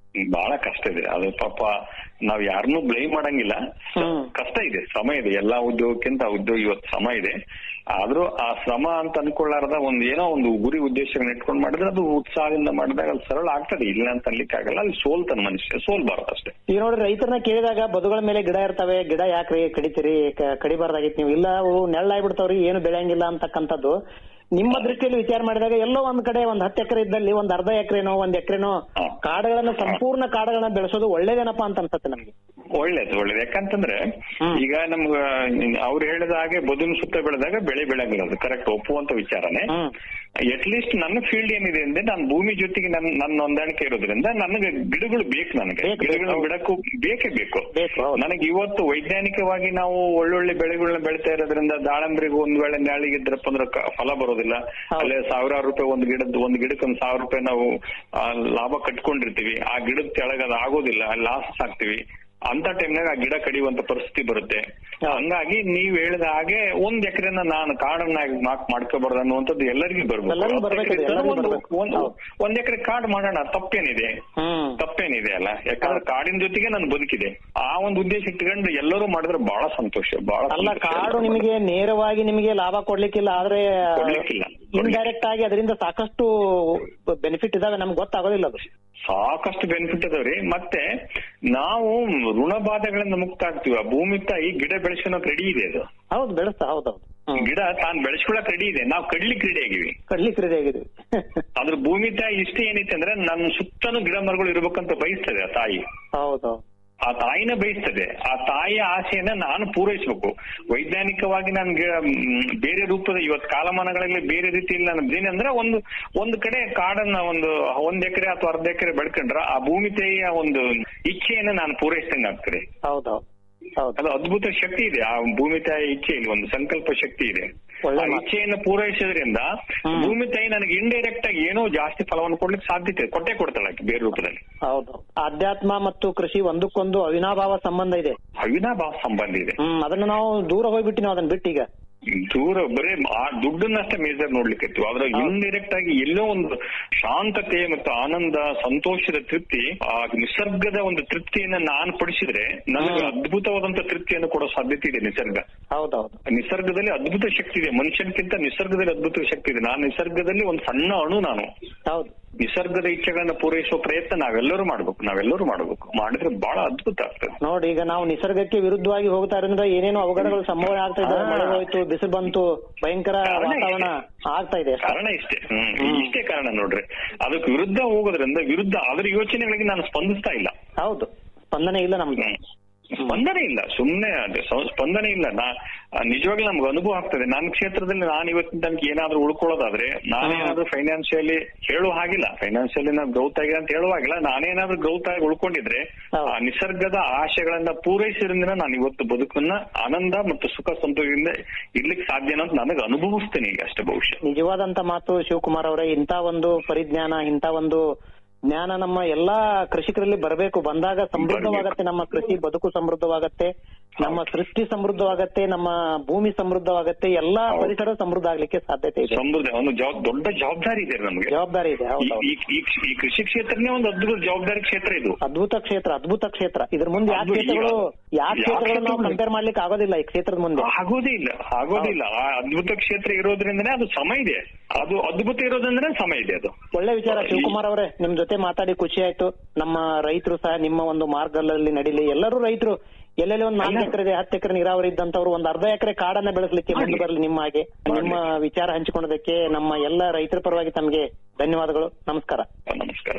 ಬಹಳ ಕಷ್ಟ ಇದೆ ಅದು ಪಾಪ ನಾವ್ ಯಾರನ್ನೂ ಬ್ಲೇಮ್ ಮಾಡಂಗಿಲ್ಲ ಕಷ್ಟ ಇದೆ ಶ್ರಮ ಇದೆ ಎಲ್ಲಾ ಉದ್ಯೋಗಕ್ಕಿಂತ ಉದ್ಯೋಗ ಇವತ್ತು ಶ್ರಮ ಇದೆ ಆದ್ರೂ ಆ ಶ್ರಮ ಅಂತ ಅನ್ಕೊಳ್ಳಾರ್ದ ಒಂದ್ ಏನೋ ಒಂದು ಗುರಿ ಉದ್ದೇಶಗಳನ್ನ ಇಟ್ಕೊಂಡ್ ಮಾಡಿದ್ರೆ ಅದು ಉತ್ಸಾಹದಿಂದ ಮಾಡಿದಾಗ ಅದು ಸರಳ ಆಗ್ತದೆ ಇಲ್ಲ ಅಂತ ಅನ್ಲಿಕ್ಕೆ ಆಗಲ್ಲ ಅಲ್ಲಿ ಸೋಲ್ತಾನ ಮನುಷ್ಯ ಸೋಲ್ಬಾರ್ದು ಅಷ್ಟೇ ಈಗ ನೋಡ್ರಿ ರೈತರನ್ನ ಕೇಳಿದಾಗ ಬದುಗಳ ಮೇಲೆ ಗಿಡ ಇರ್ತವೆ ಗಿಡ ಯಾಕ್ರಿ ಕಡಿತೀರಿ ಕ- ಕಡಿಬಾರ್ದಾಗಿತ್ತು ನೀವು ಇಲ್ಲ ಅವು ನೆಳ್ಳಾಗ್ಬಿಡ್ತಾವ್ರಿ ಏನು ಬೆಳೆಯಂಗಿಲ್ಲ ಅಂತಕ್ಕಂಥದ್ದು ನಿಮ್ಮ ದೃಷ್ಟಿಯಲ್ಲಿ ವಿಚಾರ ಮಾಡಿದಾಗ ಎಲ್ಲೋ ಒಂದ್ ಕಡೆ ಒಂದ್ ಹತ್ತು ಎಕರೆ ಇದ್ದಲ್ಲಿ ಒಂದ್ ಅರ್ಧ ಎಕರೆನೋ ಒಂದ್ ಎಕರೆನೋ ಕಾಡುಗಳನ್ನ ಸಂಪೂರ್ಣ ಕಾಡುಗಳನ್ನ ಬೆಳೆಸೋದು ಒಳ್ಳೇದೇನಪ್ಪ ಅಂತ ಅನ್ಸುತ್ತೆ ನಮ್ಗೆ ಒಳ್ಳೇದು ಒಳ್ಳೇದು ಯಾಕಂತಂದ್ರೆ ಈಗ ನಮ್ಗ ಅವ್ರು ಹೇಳಿದ ಹಾಗೆ ಬದುನ್ ಸುತ್ತ ಬೆಳೆದಾಗ ಬೆಳೆ ಬೆಳಗಿಲ್ಲ ಅದು ಕರೆಕ್ಟ್ ಒಪ್ಪುವಂತ ವಿಚಾರನೇ ಅಟ್ ಲೀಸ್ಟ್ ನನ್ನ ಫೀಲ್ಡ್ ಏನಿದೆ ಅಂದ್ರೆ ನಾನು ಭೂಮಿ ಜೊತೆಗೆ ನನ್ ನನ್ನ ಹೊಂದಾಣಿಕೆ ಇರೋದ್ರಿಂದ ನನಗೆ ಗಿಡಗಳು ಬೇಕು ನನಗೆ ಗಿಡಗಳನ್ನ ಬಿಡಕ್ಕೂ ಬೇಕೇ ಬೇಕು ನನಗೆ ಇವತ್ತು ವೈಜ್ಞಾನಿಕವಾಗಿ ನಾವು ಒಳ್ಳೊಳ್ಳೆ ಬೆಳೆಗಳನ್ನ ಬೆಳಿತಾ ಇರೋದ್ರಿಂದ ದಾಳಂಬ್ರಿಗೆ ಒಂದ್ ವೇಳೆ ನಾಳಿಗೆ ಇದ್ರಪ್ಪ ಅಂದ್ರೆ ಕ- ಫಲ ಬರೋದಿಲ್ಲ ಅಲ್ಲೇ ಸಾವಿರಾರು ರೂಪಾಯಿ ಒಂದ್ ಗಿಡದ ಒಂದ್ ಗಿಡಕ್ಕೆ ಒಂದ್ ಸಾವಿರ ರೂಪಾಯಿ ನಾವು ಆ, ಲಾಭ ಕಟ್ಕೊಂಡಿರ್ತೀವಿ ಆ ಗಿಡದ ಕೆಳಗೆ ಅದು ಆಗೋದಿಲ್ಲ ಲಾಸ್ ಆಗ್ತೀವಿ ಅಂತ ಟೈಮ್ನಾಗ ಆ ಗಿಡ ಕಡಿಯುವಂತ ಪರಿಸ್ಥಿತಿ ಬರುತ್ತೆ ಹಂಗಾಗಿ ನೀವ್ ಹೇಳಿದ ಹಾಗೆ ಒಂದ್ ಎಕರೆನ ನಾನು ಕಾಡನ್ನಾಗಿ ಮಾಕ್ ಮಾಡ್ಕೋಬಾರ್ದು ಅನ್ನುವಂಥದ್ದು ಎಲ್ಲರಿಗೂ ಎಲ್ಲರಿಗೂ ಬರ್ಬೇಕು ಬರ್ಬೇಕು, ಹತ್ತು ಎಕರೆ ಎಲ್ಲರಿಗೂ ಒಂದು- ಬರ್ಬೇಕು. ಒಂದು- ಒಂದ್ ಎಕರೆ ಕಾಡ್ ಮಾಡೋಣ ತಪ್ಪೇನಿದೆ ತಪ್ಪೇನಿದೆ ಅಲ್ಲ ಯಾಕಂದ್ರೆ ಕಾಡಿನ ಜೊತೆಗೆ ನಾನು ಬದುಕಿದೆ ಆ ಒಂದು ಉದ್ದೇಶ ಇಟ್ಕೊಂಡು ಎಲ್ಲರೂ ಮಾಡಿದ್ರೆ ಬಹಳ ಸಂತೋಷ ಬಹಳ ಅಲ್ಲ ಕಾಡು ನಿಮಗೆ ನೇರವಾಗಿ ನಿಮಗೆ ಲಾಭ ಕೊಡ್ಲಿಕ್ಕಿಲ್ಲ ಆದ್ರೆ ಕೊಡ್ಲಿಕ್ಕಿಲ್ಲ. ಇಂಡೈರೆಕ್ಟ್ ಆಗಿ ಅದರಿಂದ ಸಾಕಷ್ಟು ಬೆನಿಫಿಟ್ ಇದಾವೆ ನಮ್ಗೆ ಗೊತ್ತಾಗೋದಿಲ್ಲ ಅದು ಸಾಕಷ್ಟು ಬೆನಿಫಿಟ್ ಅದಾವ್ರಿ ಮತ್ತೆ ನಾವು ಋಣ ಬಾಧೆಗಳಿಂದ ಮುಕ್ತ ಆಗ್ತೀವಿ ಆ ಭೂಮಿ ತಾಯಿ ಗಿಡ ಬೆಳೆಸೋಕ್ ರೆಡಿ ಇದೆ ಅದು ಹೌದು ಬೆಳೆಸ್ತಾ ಹೌದೌದು ಗಿಡ ತಾನ್ ಬೆಳೆಸ್ಕೊಳಕ್ ರೆಡಿ ಇದೆ ನಾವು ಕಡ್ಲಿಕ್ ರೆಡಿ ಆಗಿವಿ ಕಡ್ಲಿಕ್ಕೆ ರೆಡಿ ಆಗಿದೆ ಅದ್ರ ಭೂಮಿ ತಾಯಿ ಇಷ್ಟ ಏನೈತೆ ಅಂದ್ರೆ ನನ್ನ ಸುತ್ತಲೂ ಗಿಡ ಮರಗಳು ಇರ್ಬೇಕಂತ ಬಯಸ್ತದೆ ಆ ತಾಯಿ ಹೌದು ಆ ತಾಯಿನ ಬಯಸ್ತದೆ ಆ ತಾಯಿಯ ಆಸೆಯನ್ನ ನಾನು ಪೂರೈಸಬೇಕು ವೈಜ್ಞಾನಿಕವಾಗಿ ನನ್ಗೆ ಮ್, ಬೇರೆ ರೂಪದ ಇವತ್ತು ಕಾಲಮಾನಗಳಲ್ಲಿ ಬೇರೆ ರೀತಿಯಲ್ಲಿ ನಾನು ಏನಂದ್ರೆ ಒಂದು ಒಂದು ಕಡೆ ಕಾಡನ್ನ ಒಂದು ಒಂದ್ ಎಕರೆ ಅಥವಾ ಅರ್ಧ ಎಕರೆ ಬೆಳ್ಕೊಂಡ್ರ ಆ ಭೂಮಿ ತಾಯಿಯ ಒಂದು ಇಚ್ಛೆಯನ್ನ ನಾನು ಪೂರೈಸಿದಂಗೆ ಆಗ್ತದೆ ಹೌದೌದು ಅದು ಅದ್ಭುತ ಶಕ್ತಿ ಇದೆ ಆ ಭೂಮಿ ತಾಯಿಯ ಇಚ್ಛೆಯಲ್ಲಿ ಒಂದು ಸಂಕಲ್ಪ ಶಕ್ತಿ ಇದೆ ಆ ಇಚ್ಛೆಯನ್ನು ಪೂರೈಸೋದ್ರಿಂದ ಭೂಮಿ ತಾಯಿ ನನಗೆ ಇಂಡೈರೆಕ್ಟ್ ಆಗಿ ಏನೋ ಜಾಸ್ತಿ ಫಲವನ್ನು ಕೊಡ್ಲಿಕ್ಕೆ ಸಾಧ್ಯತೆ ಇದೆ. ಕೊಟ್ಟೆ ಕೊಡ್ತಾಳೆ ಆಕೆ ಬೇರೆ ರೂಪದಲ್ಲಿ ಹೌದು ಆಧ್ಯಾತ್ಮ ಮತ್ತು ಕೃಷಿ ಒಂದಕ್ಕೊಂದು ಅವಿನಾಭಾವ ಸಂಬಂಧ ಇದೆ ಅವಿನಾಭಾವ ಸಂಬಂಧ ಇದೆ ಹ್ಮ್ ಅದನ್ನ ನಾವು ದೂರ ಹೋಗ್ಬಿಟ್ಟು ನಾವು ಅದನ್ನ ಬಿಟ್ಟೀಗ ದೂರ ಬರೀ ಆ ದುಡ್ಡನ್ನಷ್ಟೇ ಮೇಜರ್ ನೋಡ್ಲಿಕ್ಕೆ ಅದ್ರ ಇಂಡೈರೆಕ್ಟ್ ಆಗಿ ಎಲ್ಲೋ ಒಂದು ಶಾಂತತೆ ಮತ್ತು ಆನಂದ ಸಂತೋಷದ ತೃಪ್ತಿ ಆ ನಿಸರ್ಗದ ಒಂದು ತೃಪ್ತಿಯನ್ನ ನಾನು ಪಡಿಸಿದ್ರೆ ನನಗೆ ಅದ್ಭುತವಾದಂತ ತೃಪ್ತಿಯನ್ನು ಕೊಡೋ ಸಾಧ್ಯತೆ ಇದೆ ನಿಸರ್ಗ ಹೌದೌದು ನಿಸರ್ಗದಲ್ಲಿ ಅದ್ಭುತ ಶಕ್ತಿ ಇದೆ ಮನುಷ್ಯನ್ಕಿಂತ ನಿಸರ್ಗದಲ್ಲಿ ಅದ್ಭುತ ಶಕ್ತಿ ಇದೆ ನಾನು ನಿಸರ್ಗದಲ್ಲಿ ಒಂದು ಸಣ್ಣ ಅಣು ನಾನು ಹೌದು ನಿಸರ್ಗದ ಇಚ್ಛೆಗಳನ್ನ ಪೂರೈಸುವ ಪ್ರಯತ್ನ ನಾವೆಲ್ಲರೂ ಮಾಡ್ಬೇಕು ನಾವೆಲ್ಲರೂ ಮಾಡ್ಬೇಕು ಮಾಡಿದ್ರೆ ಬಹಳ ಅದ್ಭುತ ಆಗ್ತದೆ ನೋಡಿ ಈಗ ನಾವು ನಿಸರ್ಗಕ್ಕೆ ವಿರುದ್ಧವಾಗಿ ಹೋಗ್ತಾ ಇರೋದ್ರಿಂದ ಏನೇನೋ ಅವಘಡಗಳು ಸಂಭವ ಆಗ್ತಾ ಇದೆ ಮಳೆ ಹೋಯ್ತು ಬಿಸಿಲು ಬಂತು ಭಯಂಕರ ವಾತಾವರಣ ಆಗ್ತಾ ಇದೆ ಕಾರಣ ಇಷ್ಟೇ ಹ್ಮ್ ಇಷ್ಟೇ ಕಾರಣ ನೋಡ್ರಿ ಅದಕ್ಕೆ ವಿರುದ್ಧ ಹೋಗೋದ್ರಿಂದ ವಿರುದ್ಧ ಅದ್ರ ಯೋಚನೆಗಳಿಗೆ ನಾನು ಸ್ಪಂದಿಸ್ತಾ ಇಲ್ಲ ಹೌದು ಸ್ಪಂದನೆ ಇಲ್ಲ ನಮ್ದು ಸ್ಪಂದನೆ ಇಲ್ಲ ಸುಮ್ನೆ ಅದು ಸ- ಸ್ಪಂದನೆ ಇಲ್ಲ ನಾ ಆ, ನಿಜವಾಗ್ಲೂ ನಮ್ಗೆ ಅನುಭವ ಆಗ್ತದೆ ನನ್ನ ಕ್ಷೇತ್ರದಲ್ಲಿ ನಾನು ಇವತ್ತಿನ ತನಕ ಏನಾದ್ರೂ ಉಳ್ಕೊಳ್ಳೋದಾದ್ರೆ ನಾನೇನಾದ್ರೂ ಫೈನಾನ್ಷಿಯಲಿ ಹೇಳುವ ಹಾಗಿಲ್ಲ ಫೈನಾನ್ಷಿಯಲಿ ನಾವು ಗ್ರೌತ್ ಆಗಿದೆ ಅಂತ ಹೇಳುವಾಗಿಲ್ಲ ನಾನೇನಾದ್ರೂ ಗ್ರೌತ್ ಆಗಿ ಉಳ್ಕೊಂಡಿದ್ರೆ ಆ ನಿಸರ್ಗದ ಆಶೆಗಳನ್ನ ಪೂರೈಸಿದ್ರಿಂದ ನಾನು ಇವತ್ತು ಬದುಕನ್ನ ಆನಂದ ಮತ್ತು ಸುಖ ಸಂತೋಷದಿಂದ ಇರ್ಲಿಕ್ಕೆ ಸಾಧ್ಯ ಅಂತ ನನಗೆ ಅನುಭವಿಸ್ತೇನೆ ಈಗ ಅಷ್ಟೇ ಬಹುಶಃ ನಿಜವಾದಂತ ಮಾತು ಶಿವಕುಮಾರ್ ಅವರೇ ಇಂತ ಒಂದು ಪರಿಜ್ಞಾನ ಇಂತ ಒಂದು ಜ್ಞಾನ ನಮ್ಮ ಎಲ್ಲಾ ಕೃಷಿಕರಲ್ಲಿ ಬರಬೇಕು ಬಂದಾಗ ಸಮೃದ್ಧವಾಗತ್ತೆ ನಮ್ಮ ಕೃಷಿ ಬದುಕು ಸಮೃದ್ಧವಾಗತ್ತೆ ನಮ್ಮ ಸೃಷ್ಟಿ ಸಮೃದ್ಧವಾಗತ್ತೆ ನಮ್ಮ ಭೂಮಿ ಸಮೃದ್ಧವಾಗತ್ತೆ ಎಲ್ಲಾ ಪರಿಸರ ಸಮೃದ್ಧ ಆಗ್ಲಿಕ್ಕೆ ಸಾಧ್ಯತೆ ಇದೆ ಸಮೃದ್ಧ ಒಂದು ಜವಾಬ್- ದೊಡ್ಡ ಜವಾಬ್ದಾರಿ ಇದೆ ನಮಗೆ ಜವಾಬ್ದಾರಿ ಇದೆ ಹೌದು ಈ- ಈ ಈ- ಈ ಕೃಷಿ ಕ್ಷೇತ್ರನೇ ಒಂದು ಅದ್ಭುತ ಜವಾಬ್ದಾರಿ ಕ್ಷೇತ್ರ ಇದು ಅದ್ಭುತ ಕ್ಷೇತ್ರ ಅದ್ಭುತ ಕ್ಷೇತ್ರ ಇದ್ರ ಮುಂದೆ ಯಾವ ಅದ್ಭುತ- ಕ್ಷೇತ್ರಗಳು ಯಾವ ಯಾವ ಕ್ಷೇತ್ರಗಳು ನಾವು ಕ್ಷೇತ್ರಗಳು? ಕಂಪೇರ್ ಮಾಡ್ಲಿಕ್ಕೆ ಆಗೋದಿಲ್ಲ ಈ ಕ್ಷೇತ್ರದ ಮುಂದೆ ಆಗೋದೇ ಇಲ್ಲ ಆಗೋದಿಲ್ಲ ಆ ಅದ್ಭುತ ಕ್ಷೇತ್ರ ಇರೋದ್ರಿಂದನೇ ಅದು ಸಮಯ ಇದೆ ಅದು ಅದ್ಭುತ ಇರೋದ್ರಿಂದನೇ ಸಮಯ ಇದೆ ಅದು ಒಳ್ಳೆ ವಿಚಾರ ಶಿವಕುಮಾರ್ ಅವರೇ ನಿಮ್ ಜೊತೆ ಮಾತಾಡಿ ಖುಷಿ ಆಯ್ತು ನಮ್ಮ ರೈತರು ಸಹ ನಿಮ್ಮ ಒಂದು ಮಾರ್ಗದಲ್ಲಿ ನಡಿಲಿ ಎಲ್ಲರೂ ರೈತರು ಎಲ್ಲೆಲ್ಲಿ ಒಂದ್ ನಾಲ್ಕು ಎಕರೆ ಇದೆ ಹತ್ತು ಎಕರೆ ನೀರಾವರಿ ಇದ್ದಂತವ್ರು ಒಂದ್ ಅರ್ಧ ಎಕರೆ ಕಾಡನ್ನ ಬೆಳೆಸಲಿಕ್ಕೆ ಮುಂದೆ ಬರಲಿ ನಿಮ್ಮ ಹಾಗೆ ನಿಮ್ಮ ವಿಚಾರ ಹಂಚಿಕೊಂಡದಕ್ಕೆ ನಮ್ಮ ಎಲ್ಲ ರೈತರ ಪರವಾಗಿ ತಮಗೆ ಧನ್ಯವಾದಗಳು ನಮಸ್ಕಾರ ನಮಸ್ಕಾರ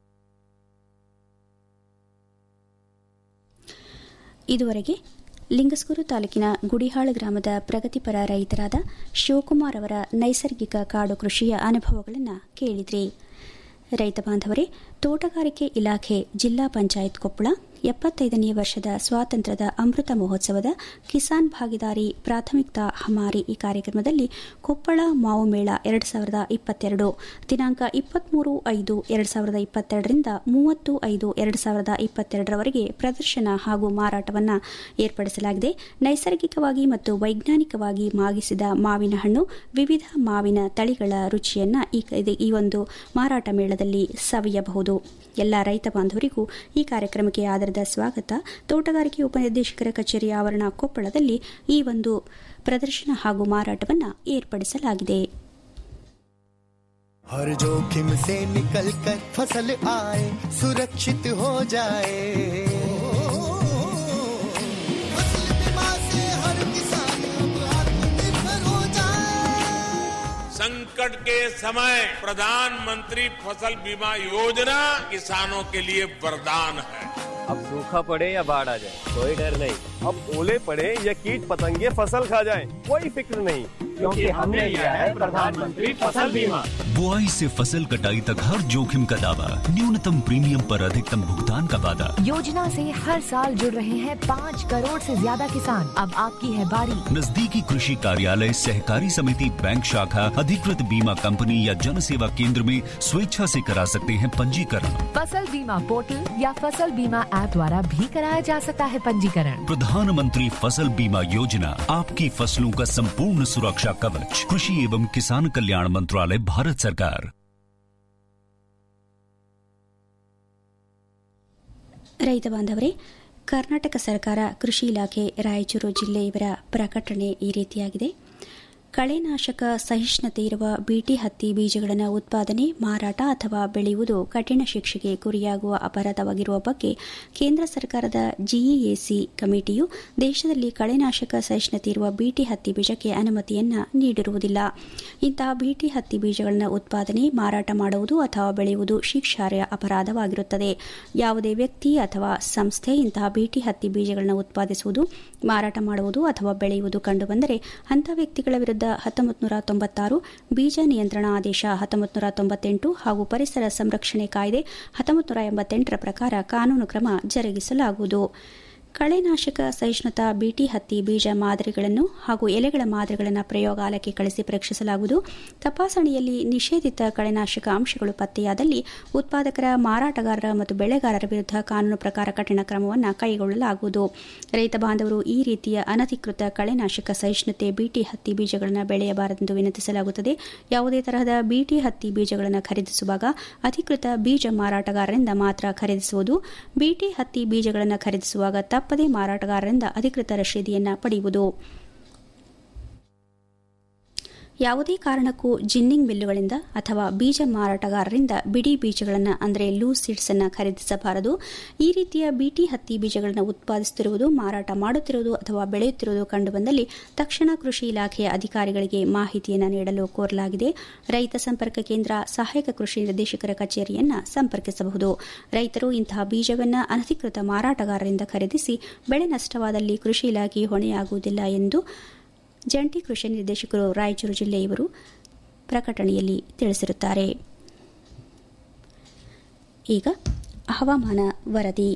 ಇದುವರೆಗೆ ಲಿಂಗಸ್ಕೂರು ತಾಲೂಕಿನ ಗುಡಿಹಾಳ ಗ್ರಾಮದ ಪ್ರಗತಿಪರ ರೈತರಾದ ಶಿವಕುಮಾರ್ ಅವರ ನೈಸರ್ಗಿಕ ಕಾಡು ಕೃಷಿಯ ಅನುಭವಗಳನ್ನು ಕೇಳಿದ್ರಿ ರೈತ ಬಾಂಧವರೇ ತೋಟಗಾರಿಕೆ ಇಲಾಖೆ ಜಿಲ್ಲಾ ಪಂಚಾಯತ್ ಕೊಪ್ಪಳ ಎಪ್ಪತ್ತೈದನೇ ವರ್ಷದ ಸ್ವಾತಂತ್ರ್ಯದ ಅಮೃತ ಮಹೋತ್ಸವದ ಕಿಸಾನ್ ಭಾಗಿದಾರಿ ಪ್ರಾಥಮಿಕತಾ ಹಮಾರಿ ಈ ಕಾರ್ಯಕ್ರಮದಲ್ಲಿ ಕೊಪ್ಪಳ ಮಾವು ಮೇಳ ಎರಡು ಸಾವಿರದ ಇಪ್ಪತ್ತೆರಡು ದಿನಾಂಕ ಇಪ್ಪತ್ಮೂರು ಐದು ಎರಡು ಸಾವಿರದ ಇಪ್ಪತ್ತೆರಡರಿಂದ ಮೂವತ್ತು ಐದು ಎರಡು ಸಾವಿರದ ಇಪ್ಪತ್ತೆರಡರವರೆಗೆ ಪ್ರದರ್ಶನ ಹಾಗೂ ಮಾರಾಟವನ್ನು ಏರ್ಪಡಿಸಲಾಗಿದೆ ನೈಸರ್ಗಿಕವಾಗಿ ಮತ್ತು ವೈಜ್ಞಾನಿಕವಾಗಿ ಮಾಗಿಸಿದ ಮಾವಿನ ಹಣ್ಣು ವಿವಿಧ ಮಾವಿನ ತಳಿಗಳ ರುಚಿಯನ್ನ ಈ ಒಂದು ಮಾರಾಟ ಮೇಳದಲ್ಲಿ ಸವಿಯಬಹುದು ಎಲ್ಲ ರೈತ ಬಾಂಧವರಿಗೂ ಈ ಕಾರ್ಯಕ್ರಮಕ್ಕೆ ಆಧಾರದ ಸ್ವಾಗತ ತೋಟಗಾರಿಕೆ ಉಪನಿರ್ದೇಶಕರ ಕಚೇರಿ ಆವರಣ ಕೊಪ್ಪಳದಲ್ಲಿ ಈ ಒಂದು ಪ್ರದರ್ಶನ ಹಾಗೂ ಮಾರಾಟವನ್ನು ಏರ್ಪಡಿಸಲಾಗಿದೆ हर जोखिम से निकल कर फसल आए सुरक्षित हो जाए फसल बीमा से हर किसान अब आत्मनिर्भर हो जाए संकट के समय प्रधानमंत्री फसल बीमा योजना किसानों के लिए वरदान है अब सूखा पड़े या बाढ़ आ जाए कोई डर नहीं अब ओले पड़े या कीट पतंगे फसल खा जाए कोई फिक्र नहीं क्योंकि हमने लिया है प्रधानमंत्री फसल बीमा बुआई से फसल कटाई तक हर जोखिम का दावा न्यूनतम प्रीमियम पर अधिकतम भुगतान का वादा योजना से हर साल जुड़ रहे हैं पाँच करोड़ से ज्यादा किसान अब आपकी है बारी नजदीकी कृषि कार्यालय सहकारी समिति बैंक शाखा अधिकृत बीमा कंपनी या जन सेवा केंद्र में स्वेच्छा से करा सकते हैं पंजीकरण फसल बीमा पोर्टल या फसल बीमा ऐप द्वारा भी कराया जा सकता है पंजीकरण प्रधानमंत्री फसल बीमा योजना आपकी फसलों का संपूर्ण सुरक्षा कवच कृषि एवं किसान कल्याण मंत्रालय भारत सरकार ರೈತ ಬಾಂಧವರೇ ಕರ್ನಾಟಕ ಸರ್ಕಾರ ಕೃಷಿ ಇಲಾಖೆ ರಾಯಚೂರು ಜಿಲ್ಲೆ ಇವರ ಪ್ರಕಟಣೆ ಈ ರೀತಿಯಾಗಿದೆ ಕಳೆನಾಶಕ ಸಹಿಷ್ಣುತೆ ಇರುವ ಬಿಟಿ ಹತ್ತಿ ಬೀಜಗಳನ್ನು ಉತ್ಪಾದನೆ ಮಾರಾಟ ಅಥವಾ ಬೆಳೆಯುವುದು ಕಠಿಣ ಶಿಕ್ಷೆಗೆ ಗುರಿಯಾಗುವ ಅಪರಾಧವಾಗಿರುವ ಬಗ್ಗೆ ಕೇಂದ್ರ ಸರ್ಕಾರದ ಜಿಇಎಸಿ ಕಮಿಟಿಯು ದೇಶದಲ್ಲಿ ಕಳೆನಾಶಕ ಸಹಿಷ್ಣುತೆ ಇರುವ ಬಿಟಿ ಹತ್ತಿ ಬೀಜಕ್ಕೆ ಅನುಮತಿಯನ್ನ ನೀಡಿರುವುದಿಲ್ಲ ಇಂತಹ ಬಿಟಿ ಹತ್ತಿ ಬೀಜಗಳನ್ನು ಉತ್ಪಾದನೆ ಮಾರಾಟ ಮಾಡುವುದು ಅಥವಾ ಬೆಳೆಯುವುದು ಶಿಕ್ಷಾರ್ಹ ಅಪರಾಧವಾಗಿರುತ್ತದೆ ಯಾವುದೇ ವ್ಯಕ್ತಿ ಅಥವಾ ಸಂಸ್ಥೆ ಇಂತಹ ಬಿಟಿ ಹತ್ತಿ ಬೀಜಗಳನ್ನು ಉತ್ಪಾದಿಸುವುದು ಮಾರಾಟ ಮಾಡುವುದು ಅಥವಾ ಬೆಳೆಯುವುದು ಕಂಡುಬಂದರೆ ಅಂಥ ವ್ಯಕ್ತಿಗಳ ವಿರುದ್ಧ ಹತ್ತೊಂಬತ್ತು ನೂರ ತೊಂಬತ್ತಾರು ಬೀಜ ನಿಯಂತ್ರಣ ಆದೇಶ ಹತ್ತೊಂಬತ್ತು ನೂರ ತೊಂಬತ್ತೆಂಟು ಹಾಗೂ ಪರಿಸರ ಸಂರಕ್ಷಣೆ ಕಾಯ್ದೆ ಹತ್ತೊಂಬತ್ತು ನೂರ ಎಂಬತ್ತೆಂಟರ ಪ್ರಕಾರ ಕಾನೂನು ಕ್ರಮ ಜರುಗಿಸಲಾಗುವುದು ಕಳೆನಾಶಕ ಸಹಿಷ್ಣುತಾ ಬಿಟಿ ಹತ್ತಿ ಬೀಜ ಮಾದರಿಗಳನ್ನು ಹಾಗೂ ಎಲೆಗಳ ಮಾದರಿಗಳನ್ನು ಪ್ರಯೋಗಾಲಯಕ್ಕೆ ಕಳಿಸಿ ಪರೀಕ್ಷಿಸಲಾಗುವುದು ತಪಾಸಣೆಯಲ್ಲಿ ನಿಷೇಧಿತ ಕಳೆನಾಶಕ ಅಂಶಗಳು ಪತ್ತೆಯಾದಲ್ಲಿ ಉತ್ಪಾದಕರ ಮಾರಾಟಗಾರರ ಮತ್ತು ಬೆಳೆಗಾರರ ವಿರುದ್ಧ ಕಾನೂನು ಪ್ರಕಾರ ಕಠಿಣ ಕ್ರಮವನ್ನು ಕೈಗೊಳ್ಳಲಾಗುವುದು ರೈತ ಬಾಂಧವರು ಈ ರೀತಿಯ ಅನಧಿಕೃತ ಕಳೆನಾಶಕ ಸಹಿಷ್ಣುತೆ ಬಿಟಿ ಹತ್ತಿ ಬೀಜಗಳನ್ನು ಬೆಳೆಯಬಾರದೆಂದು ವಿನಂತಿಸಲಾಗುತ್ತದೆ ಯಾವುದೇ ತರಹದ ಬಿಟಿ ಹತ್ತಿ ಬೀಜಗಳನ್ನು ಖರೀದಿಸುವಾಗ ಅಧಿಕೃತ ಬೀಜ ಮಾರಾಟಗಾರರಿಂದ ಮಾತ್ರ ಖರೀದಿಸುವುದು ಬಿಟಿ ಹತ್ತಿ ಬೀಜಗಳನ್ನು ಖರೀದಿಸುವಾಗ ತಪ್ಪದೇ ಮಾರಾಟಗಾರರಿಂದ ಅಧಿಕೃತ ರಶೀದಿಯನ್ನು ಪಡೆಯುವುದು ಯಾವುದೇ ಕಾರಣಕ್ಕೂ ಜಿನ್ನಿಂಗ್ ಮಿಲ್ಲುಗಳಿಂದ ಅಥವಾ ಬೀಜ ಮಾರಾಟಗಾರರಿಂದ ಬಿಡಿ ಬೀಜಗಳನ್ನು ಅಂದರೆ ಲೂಸ್ ಸೀಡ್ಸ್ ಅನ್ನು ಖರೀದಿಸಬಾರದು ಈ ರೀತಿಯ ಬಿಟಿ ಹತ್ತಿ ಬೀಜಗಳನ್ನು ಉತ್ಪಾದಿಸುತ್ತಿರುವುದು ಮಾರಾಟ ಮಾಡುತ್ತಿರುವುದು ಅಥವಾ ಬೆಳೆಯುತ್ತಿರುವುದು ಕಂಡುಬಂದಲ್ಲಿ ತಕ್ಷಣ ಕೃಷಿ ಇಲಾಖೆಯ ಅಧಿಕಾರಿಗಳಿಗೆ ಮಾಹಿತಿಯನ್ನು ನೀಡಲು ಕೋರಲಾಗಿದೆ ರೈತ ಸಂಪರ್ಕ ಕೇಂದ್ರ ಸಹಾಯಕ ಕೃಷಿ ನಿರ್ದೇಶಕರ ಕಚೇರಿಯನ್ನು ಸಂಪರ್ಕಿಸಬಹುದು ರೈತರು ಇಂತಹ ಬೀಜವನ್ನು ಅನಧಿಕೃತ ಮಾರಾಟಗಾರರಿಂದ ಖರೀದಿಸಿ ಬೆಳೆ ನಷ್ಟವಾದಲ್ಲಿ ಕೃಷಿ ಇಲಾಖೆ ಹೊಣೆಯಾಗುವುದಿಲ್ಲ ಎಂದು ಜಂಟಿ ಕೃಷಿ ನಿರ್ದೇಶಕರು ರಾಯಚೂರು ಜಿಲ್ಲೆ ಇವರು ಪ್ರಕಟಣೆಯಲ್ಲಿ ತಿಳಿಸಿರುತ್ತಾರೆ ಈಗ ಹವಾಮಾನ ವರದಿ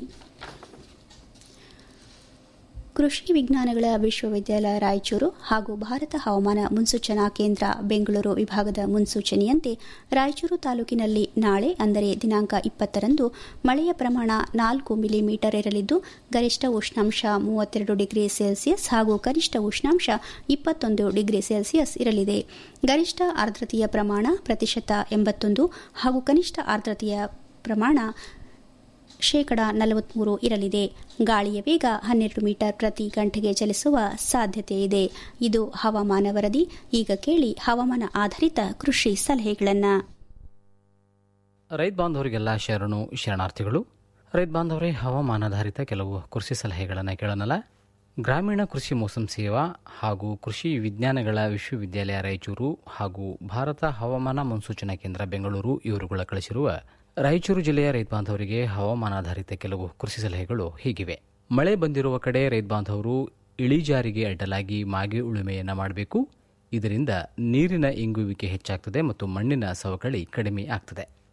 ಕೃಷಿ ವಿಜ್ಞಾನಗಳ ವಿಶ್ವವಿದ್ಯಾಲಯ ರಾಯಚೂರು ಹಾಗೂ ಭಾರತ ಹವಾಮಾನ ಮುನ್ಸೂಚನಾ ಕೇಂದ್ರ ಬೆಂಗಳೂರು ವಿಭಾಗದ ಮುನ್ಸೂಚನೆಯಂತೆ ರಾಯಚೂರು ತಾಲೂಕಿನಲ್ಲಿ ನಾಳೆ ಅಂದರೆ ದಿನಾಂಕ ಇಪ್ಪತ್ತರಂದು ಮಳೆಯ ಪ್ರಮಾಣ ನಾಲ್ಕು ಮಿಲಿಮೀಟರ್ ಇರಲಿದ್ದು ಗರಿಷ್ಠ ಉಷ್ಣಾಂಶ ಮೂವತ್ತೆರಡು ಡಿಗ್ರಿ ಸೆಲ್ಸಿಯಸ್ ಹಾಗೂ ಕನಿಷ್ಠ ಉಷ್ಣಾಂಶ ಇಪ್ಪತ್ತೊಂದು ಡಿಗ್ರಿ ಸೆಲ್ಸಿಯಸ್ ಇರಲಿದೆ ಗರಿಷ್ಠ ಆರ್ದ್ರತೆಯ ಪ್ರಮಾಣ ಪ್ರತಿಶತ ಎಂಬತ್ತೊಂದು ಹಾಗೂ ಕನಿಷ್ಠ ಆರ್ದ್ರತೆಯ ಪ್ರಮಾಣ ಶೇಕಡ ನಲವತ್ಮೂರು ಇರಲಿದೆ ಗಾಳಿಯ ವೇಗ ಹನ್ನೆರಡು ಮೀಟರ್ ಪ್ರತಿ ಗಂಟೆಗೆ ಚಲಿಸುವ ಸಾಧ್ಯತೆ ಇದೆ ಇದು ಹವಾಮಾನ ವರದಿ ಈಗ ಕೇಳಿ ಹವಾಮಾನ ಆಧಾರಿತ ಕೃಷಿ ಸಲಹೆಗಳನ್ನು ರೈತ ಬಾಂಧವರಿಗೆಲ್ಲ ಶರಣು ಶರಣಾರ್ಥಿಗಳು ರೈತ ಬಾಂಧವರೇ ಹವಾಮಾನಾಧಾರಿತ ಕೆಲವು ಕೃಷಿ ಸಲಹೆಗಳನ್ನು ಕೇಳೋಣಲ್ಲ ಗ್ರಾಮೀಣ ಕೃಷಿ ಮೋಸಂ ಸೇವಾ ಹಾಗೂ ಕೃಷಿ ವಿಜ್ಞಾನಗಳ ವಿಶ್ವವಿದ್ಯಾಲಯ ರಾಯಚೂರು ಹಾಗೂ ಭಾರತ ಹವಾಮಾನ ಮುನ್ಸೂಚನಾ ಕೇಂದ್ರ ಬೆಂಗಳೂರು ಇವರುಗಳ ಕಳಿಸಿರುವ ರಾಯಚೂರು ಜಿಲ್ಲೆಯ ರೈತ ಬಾಂಧವರಿಗೆ ಹವಾಮಾನಾಧಾರಿತ ಕೆಲವು ಕೃಷಿ ಸಲಹೆಗಳು ಹೀಗಿವೆ ಮಳೆ ಬಂದಿರುವ ಕಡೆ ರೈತ ಬಾಂಧವರು ಇಳಿಜಾರಿಗೆ ಅಡ್ಡಲಾಗಿ ಮಾಗಿ ಉಳುಮೆಯನ್ನು ಮಾಡಬೇಕು ಇದರಿಂದ ನೀರಿನ ಇಂಗುವಿಕೆ ಹೆಚ್ಚಾಗ್ತದೆ ಮತ್ತು ಮಣ್ಣಿನ ಸವಕಳಿ ಕಡಿಮೆ ಆಗ್ತದೆ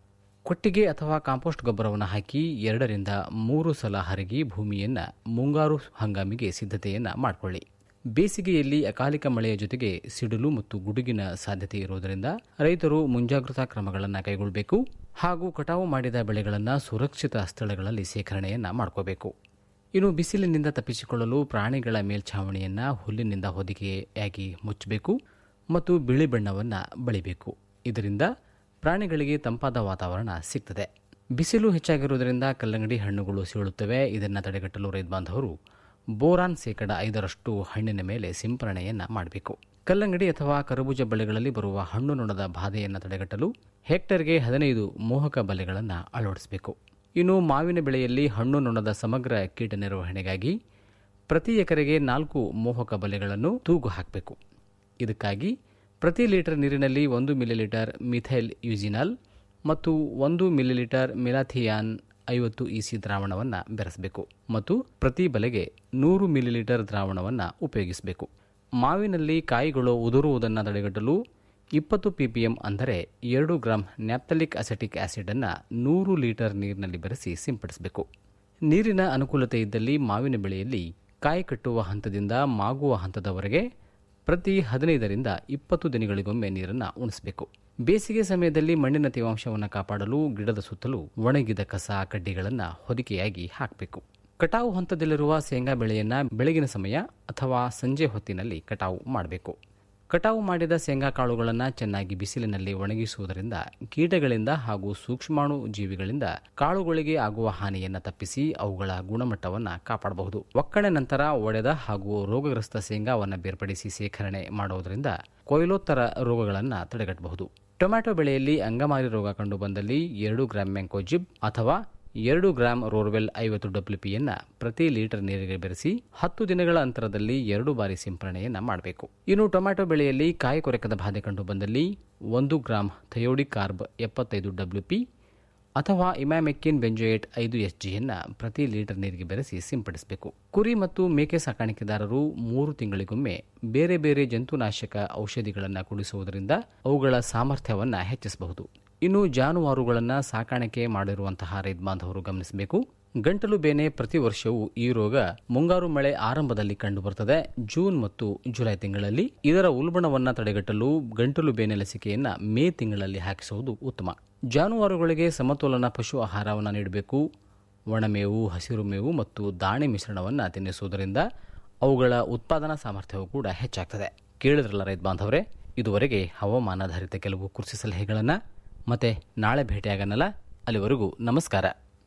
ಕೊಟ್ಟಿಗೆ ಅಥವಾ ಕಾಂಪೋಸ್ಟ್ ಗೊಬ್ಬರವನ್ನು ಹಾಕಿ ಎರಡರಿಂದ ಮೂರು ಸಲ ಹರಗಿ ಭೂಮಿಯನ್ನು ಮುಂಗಾರು ಹಂಗಾಮಿಗೆ ಸಿದ್ಧತೆಯನ್ನು ಮಾಡಿಕೊಳ್ಳಿ ಬೇಸಿಗೆಯಲ್ಲಿ ಅಕಾಲಿಕ ಮಳೆಯ ಜೊತೆಗೆ ಸಿಡಿಲು ಮತ್ತು ಗುಡುಗಿನ ಸಾಧ್ಯತೆ ಇರುವುದರಿಂದ ರೈತರು ಮುಂಜಾಗ್ರತಾ ಕ್ರಮಗಳನ್ನು ಕೈಗೊಳ್ಳಬೇಕು ಹಾಗೂ ಕಟಾವು ಮಾಡಿದ ಬೆಳೆಗಳನ್ನು ಸುರಕ್ಷಿತ ಸ್ಥಳಗಳಲ್ಲಿ ಸೇಖರಣೆಯನ್ನು ಮಾಡ್ಕೋಬೇಕು ಇನ್ನು ಬಿಸಿಲಿನಿಂದ ತಪ್ಪಿಸಿಕೊಳ್ಳಲು ಪ್ರಾಣಿಗಳ ಮೇಲ್ಛಾವಣಿಯನ್ನು ಹುಲ್ಲಿನಿಂದ ಹೊದಿಕೆಯಾಗಿ ಮುಚ್ಚಬೇಕು ಮತ್ತು ಬಿಳಿ ಬಣ್ಣವನ್ನು ಬಳಿಬೇಕು ಇದರಿಂದ ಪ್ರಾಣಿಗಳಿಗೆ ತಂಪಾದ ವಾತಾವರಣ ಸಿಗ್ತದೆ ಬಿಸಿಲು ಹೆಚ್ಚಾಗಿರುವುದರಿಂದ ಕಲ್ಲಂಗಡಿ ಹಣ್ಣುಗಳು ಸೀಳುತ್ತವೆ ಇದನ್ನು ತಡೆಗಟ್ಟಲು ರೈತ ಬಾಂಧವರು ಬೋರಾನ್ ಶೇಕಡ ಐದರಷ್ಟು ಹಣ್ಣಿನ ಮೇಲೆ ಸಿಂಪರಣೆಯನ್ನು ಮಾಡಬೇಕು ಕಲ್ಲಂಗಡಿ ಅಥವಾ ಕರಬೂಜ ಬೆಳೆಗಳಲ್ಲಿ ಬರುವ ಹಣ್ಣು ನೊಣದ ಬಾಧೆಯನ್ನು ತಡೆಗಟ್ಟಲು ಹೆಕ್ಟರ್ಗೆ ಹದಿನೈದು ಮೋಹಕ ಬಲೆಗಳನ್ನು ಅಳವಡಿಸಬೇಕು ಇನ್ನು ಮಾವಿನ ಬೆಳೆಯಲ್ಲಿ ಹಣ್ಣು ನೊಣದ ಸಮಗ್ರ ಕೀಟ ನಿರ್ವಹಣೆಗಾಗಿ ಪ್ರತಿ ಎಕರೆಗೆ ನಾಲ್ಕು ಮೋಹಕ ಬಲೆಗಳನ್ನು ತೂಗು ಹಾಕಬೇಕು ಇದಕ್ಕಾಗಿ ಪ್ರತಿ ಲೀಟರ್ ನೀರಿನಲ್ಲಿ ಒಂದು ಮಿಲಿಲೀಟರ್ ಮಿಥೈಲ್ ಯೂಜಿನಾಲ್ ಮತ್ತು ಒಂದು ಮಿಲಿಲೀಟರ್ ಮಿಲಾಥಿಯಾನ್ ಐವತ್ತು ಇಸಿ ದ್ರಾವಣವನ್ನು ಬೆರೆಸಬೇಕು ಮತ್ತು ಪ್ರತಿ ಬಲೆಗೆ ನೂರು ಮಿಲಿಲೀಟರ್ ದ್ರಾವಣವನ್ನು ಉಪಯೋಗಿಸಬೇಕು ಮಾವಿನಲ್ಲಿ ಕಾಯಿಗಳು ಉದುರುವುದನ್ನು ತಡೆಗಟ್ಟಲು ಇಪ್ಪತ್ತು ಪಿಪಿಎಂ ಅಂದರೆ ಎರಡು ಗ್ರಾಂ ನ್ಯಾಪ್ತಲಿಕ್ ಅಸೆಟಿಕ್ ಆಸಿಡ್ ಅನ್ನು ನೂರು ಲೀಟರ್ ನೀರಿನಲ್ಲಿ ಬೆರೆಸಿ ಸಿಂಪಡಿಸಬೇಕು ನೀರಿನ ಅನುಕೂಲತೆ ಇದ್ದಲ್ಲಿ ಮಾವಿನ ಬೆಳೆಯಲ್ಲಿ ಕಾಯಿ ಕಟ್ಟುವ ಹಂತದಿಂದ ಮಾಗುವ ಹಂತದವರೆಗೆ ಪ್ರತಿ ಹದಿನೈದರಿಂದ ಇಪ್ಪತ್ತು ದಿನಗಳಿಗೊಮ್ಮೆ ನೀರನ್ನು ಉಣಿಸಬೇಕು ಬೇಸಿಗೆ ಸಮಯದಲ್ಲಿ ಮಣ್ಣಿನ ತೇವಾಂಶವನ್ನು ಕಾಪಾಡಲು ಗಿಡದ ಸುತ್ತಲೂ ಒಣಗಿದ ಕಸ ಕಡ್ಡಿಗಳನ್ನು ಹೊದಿಕೆಯಾಗಿ ಹಾಕಬೇಕು ಕಟಾವು ಹಂತದಲ್ಲಿರುವ ಶೇಂಗಾ ಬೆಳೆಯನ್ನ ಬೆಳಗಿನ ಸಮಯ ಅಥವಾ ಸಂಜೆ ಹೊತ್ತಿನಲ್ಲಿ ಕಟಾವು ಮಾಡಬೇಕು ಕಟಾವು ಮಾಡಿದ ಶೇಂಗಾ ಕಾಳುಗಳನ್ನು ಚೆನ್ನಾಗಿ ಬಿಸಿಲಿನಲ್ಲಿ ಒಣಗಿಸುವುದರಿಂದ ಕೀಟಗಳಿಂದ ಹಾಗೂ ಸೂಕ್ಷ್ಮಾಣು ಜೀವಿಗಳಿಂದ ಕಾಳುಗಳಿಗೆ ಆಗುವ ಹಾನಿಯನ್ನು ತಪ್ಪಿಸಿ ಅವುಗಳ ಗುಣಮಟ್ಟವನ್ನು ಕಾಪಾಡಬಹುದು ಒಕ್ಕಣೆ ನಂತರ ಒಡೆದ ಹಾಗೂ ರೋಗಗ್ರಸ್ತ ಶೇಂಗಾವನ್ನು ಬೇರ್ಪಡಿಸಿ ಸೇಖರಣೆ ಮಾಡುವುದರಿಂದ ಕೊಯ್ಲೋತ್ತರ ರೋಗಗಳನ್ನು ತಡೆಗಟ್ಟಬಹುದು ಟೊಮ್ಯಾಟೊ ಬೆಳೆಯಲ್ಲಿ ಅಂಗಮಾರಿ ರೋಗ ಕಂಡುಬಂದಲ್ಲಿ ಎರಡು ಗ್ರಾಂ ಮೆಂಕೋಜಿಬ್ ಅಥವಾ ಎರಡು ಗ್ರಾಂ ರೋರ್ವೆಲ್ ಐವತ್ತು ಡಬ್ಲ್ಯೂಪಿಯನ್ನ ಪ್ರತಿ ಲೀಟರ್ ನೀರಿಗೆ ಬೆರೆಸಿ ಹತ್ತು ದಿನಗಳ ಅಂತರದಲ್ಲಿ ಎರಡು ಬಾರಿ ಸಿಂಪರಣೆಯನ್ನ ಮಾಡಬೇಕು ಇನ್ನು ಟೊಮ್ಯಾಟೊ ಬೆಳೆಯಲ್ಲಿ ಕಾಯಿ ಕೊರೆಕದ ಬಾಧೆ ಕಂಡು ಬಂದಲ್ಲಿ ಒಂದು ಗ್ರಾಂ ಥಯೋಡಿಕ್ ಕಾರ್ಬ್ ಎಪ್ಪತ್ತೈದು ಡಬ್ಲ್ಯೂಪಿ ಅಥವಾ ಇಮ್ಯಾಮೆಕ್ಕಿನ್ ಬೆಂಜೋಯೇಟ್ ಐದು ಎಸ್ ಜಿಯನ್ನ ಪ್ರತಿ ಲೀಟರ್ ನೀರಿಗೆ ಬೆರೆಸಿ ಸಿಂಪಡಿಸಬೇಕು ಕುರಿ ಮತ್ತು ಮೇಕೆ ಸಾಕಾಣಿಕೆದಾರರು ಮೂರು ತಿಂಗಳಿಗೊಮ್ಮೆ ಬೇರೆ ಬೇರೆ ಜಂತುನಾಶಕ ಔಷಧಿಗಳನ್ನು ಕುಡಿಸುವುದರಿಂದ ಅವುಗಳ ಸಾಮರ್ಥ್ಯವನ್ನು ಹೆಚ್ಚಿಸಬಹುದು ಇನ್ನು ಜಾನುವಾರುಗಳನ್ನು ಸಾಕಾಣಿಕೆ ಮಾಡಿರುವಂತಹ ರೈತ ಬಾಂಧವರು ಗಮನಿಸಬೇಕು ಗಂಟಲು ಬೇನೆ ಪ್ರತಿ ವರ್ಷವೂ ಈ ರೋಗ ಮುಂಗಾರು ಮಳೆ ಆರಂಭದಲ್ಲಿ ಕಂಡುಬರುತ್ತದೆ ಜೂನ್ ಮತ್ತು ಜುಲೈ ತಿಂಗಳಲ್ಲಿ ಇದರ ಉಲ್ಬಣವನ್ನು ತಡೆಗಟ್ಟಲು ಗಂಟಲು ಬೇನೆ ಲಸಿಕೆಯನ್ನ ಮೇ ತಿಂಗಳಲ್ಲಿ ಹಾಕಿಸುವುದು ಉತ್ತಮ ಜಾನುವಾರುಗಳಿಗೆ ಸಮತೋಲನ ಪಶು ಆಹಾರವನ್ನು ನೀಡಬೇಕು ಒಣಮೇವು ಹಸಿರು ಮೇವು ಮತ್ತು ದಾಣೆ ಮಿಶ್ರಣವನ್ನು ತಿನ್ನಿಸುವುದರಿಂದ ಅವುಗಳ ಉತ್ಪಾದನಾ ಸಾಮರ್ಥ್ಯವೂ ಕೂಡ ಹೆಚ್ಚಾಗ್ತದೆ ಕೇಳಿದ್ರಲ್ಲ ರೈತ ಬಾಂಧವರೇ ಇದುವರೆಗೆ ಹವಾಮಾನಾಧಾರಿತ ಕೆಲವು ಕೃಷಿ ಸಲಹೆಗಳನ್ನು ಮತ್ತೆ ನಾಳೆ ಭೇಟಿಯಾಗನಲ್ಲ ಅಲ್ಲಿವರೆಗೂ ನಮಸ್ಕಾರ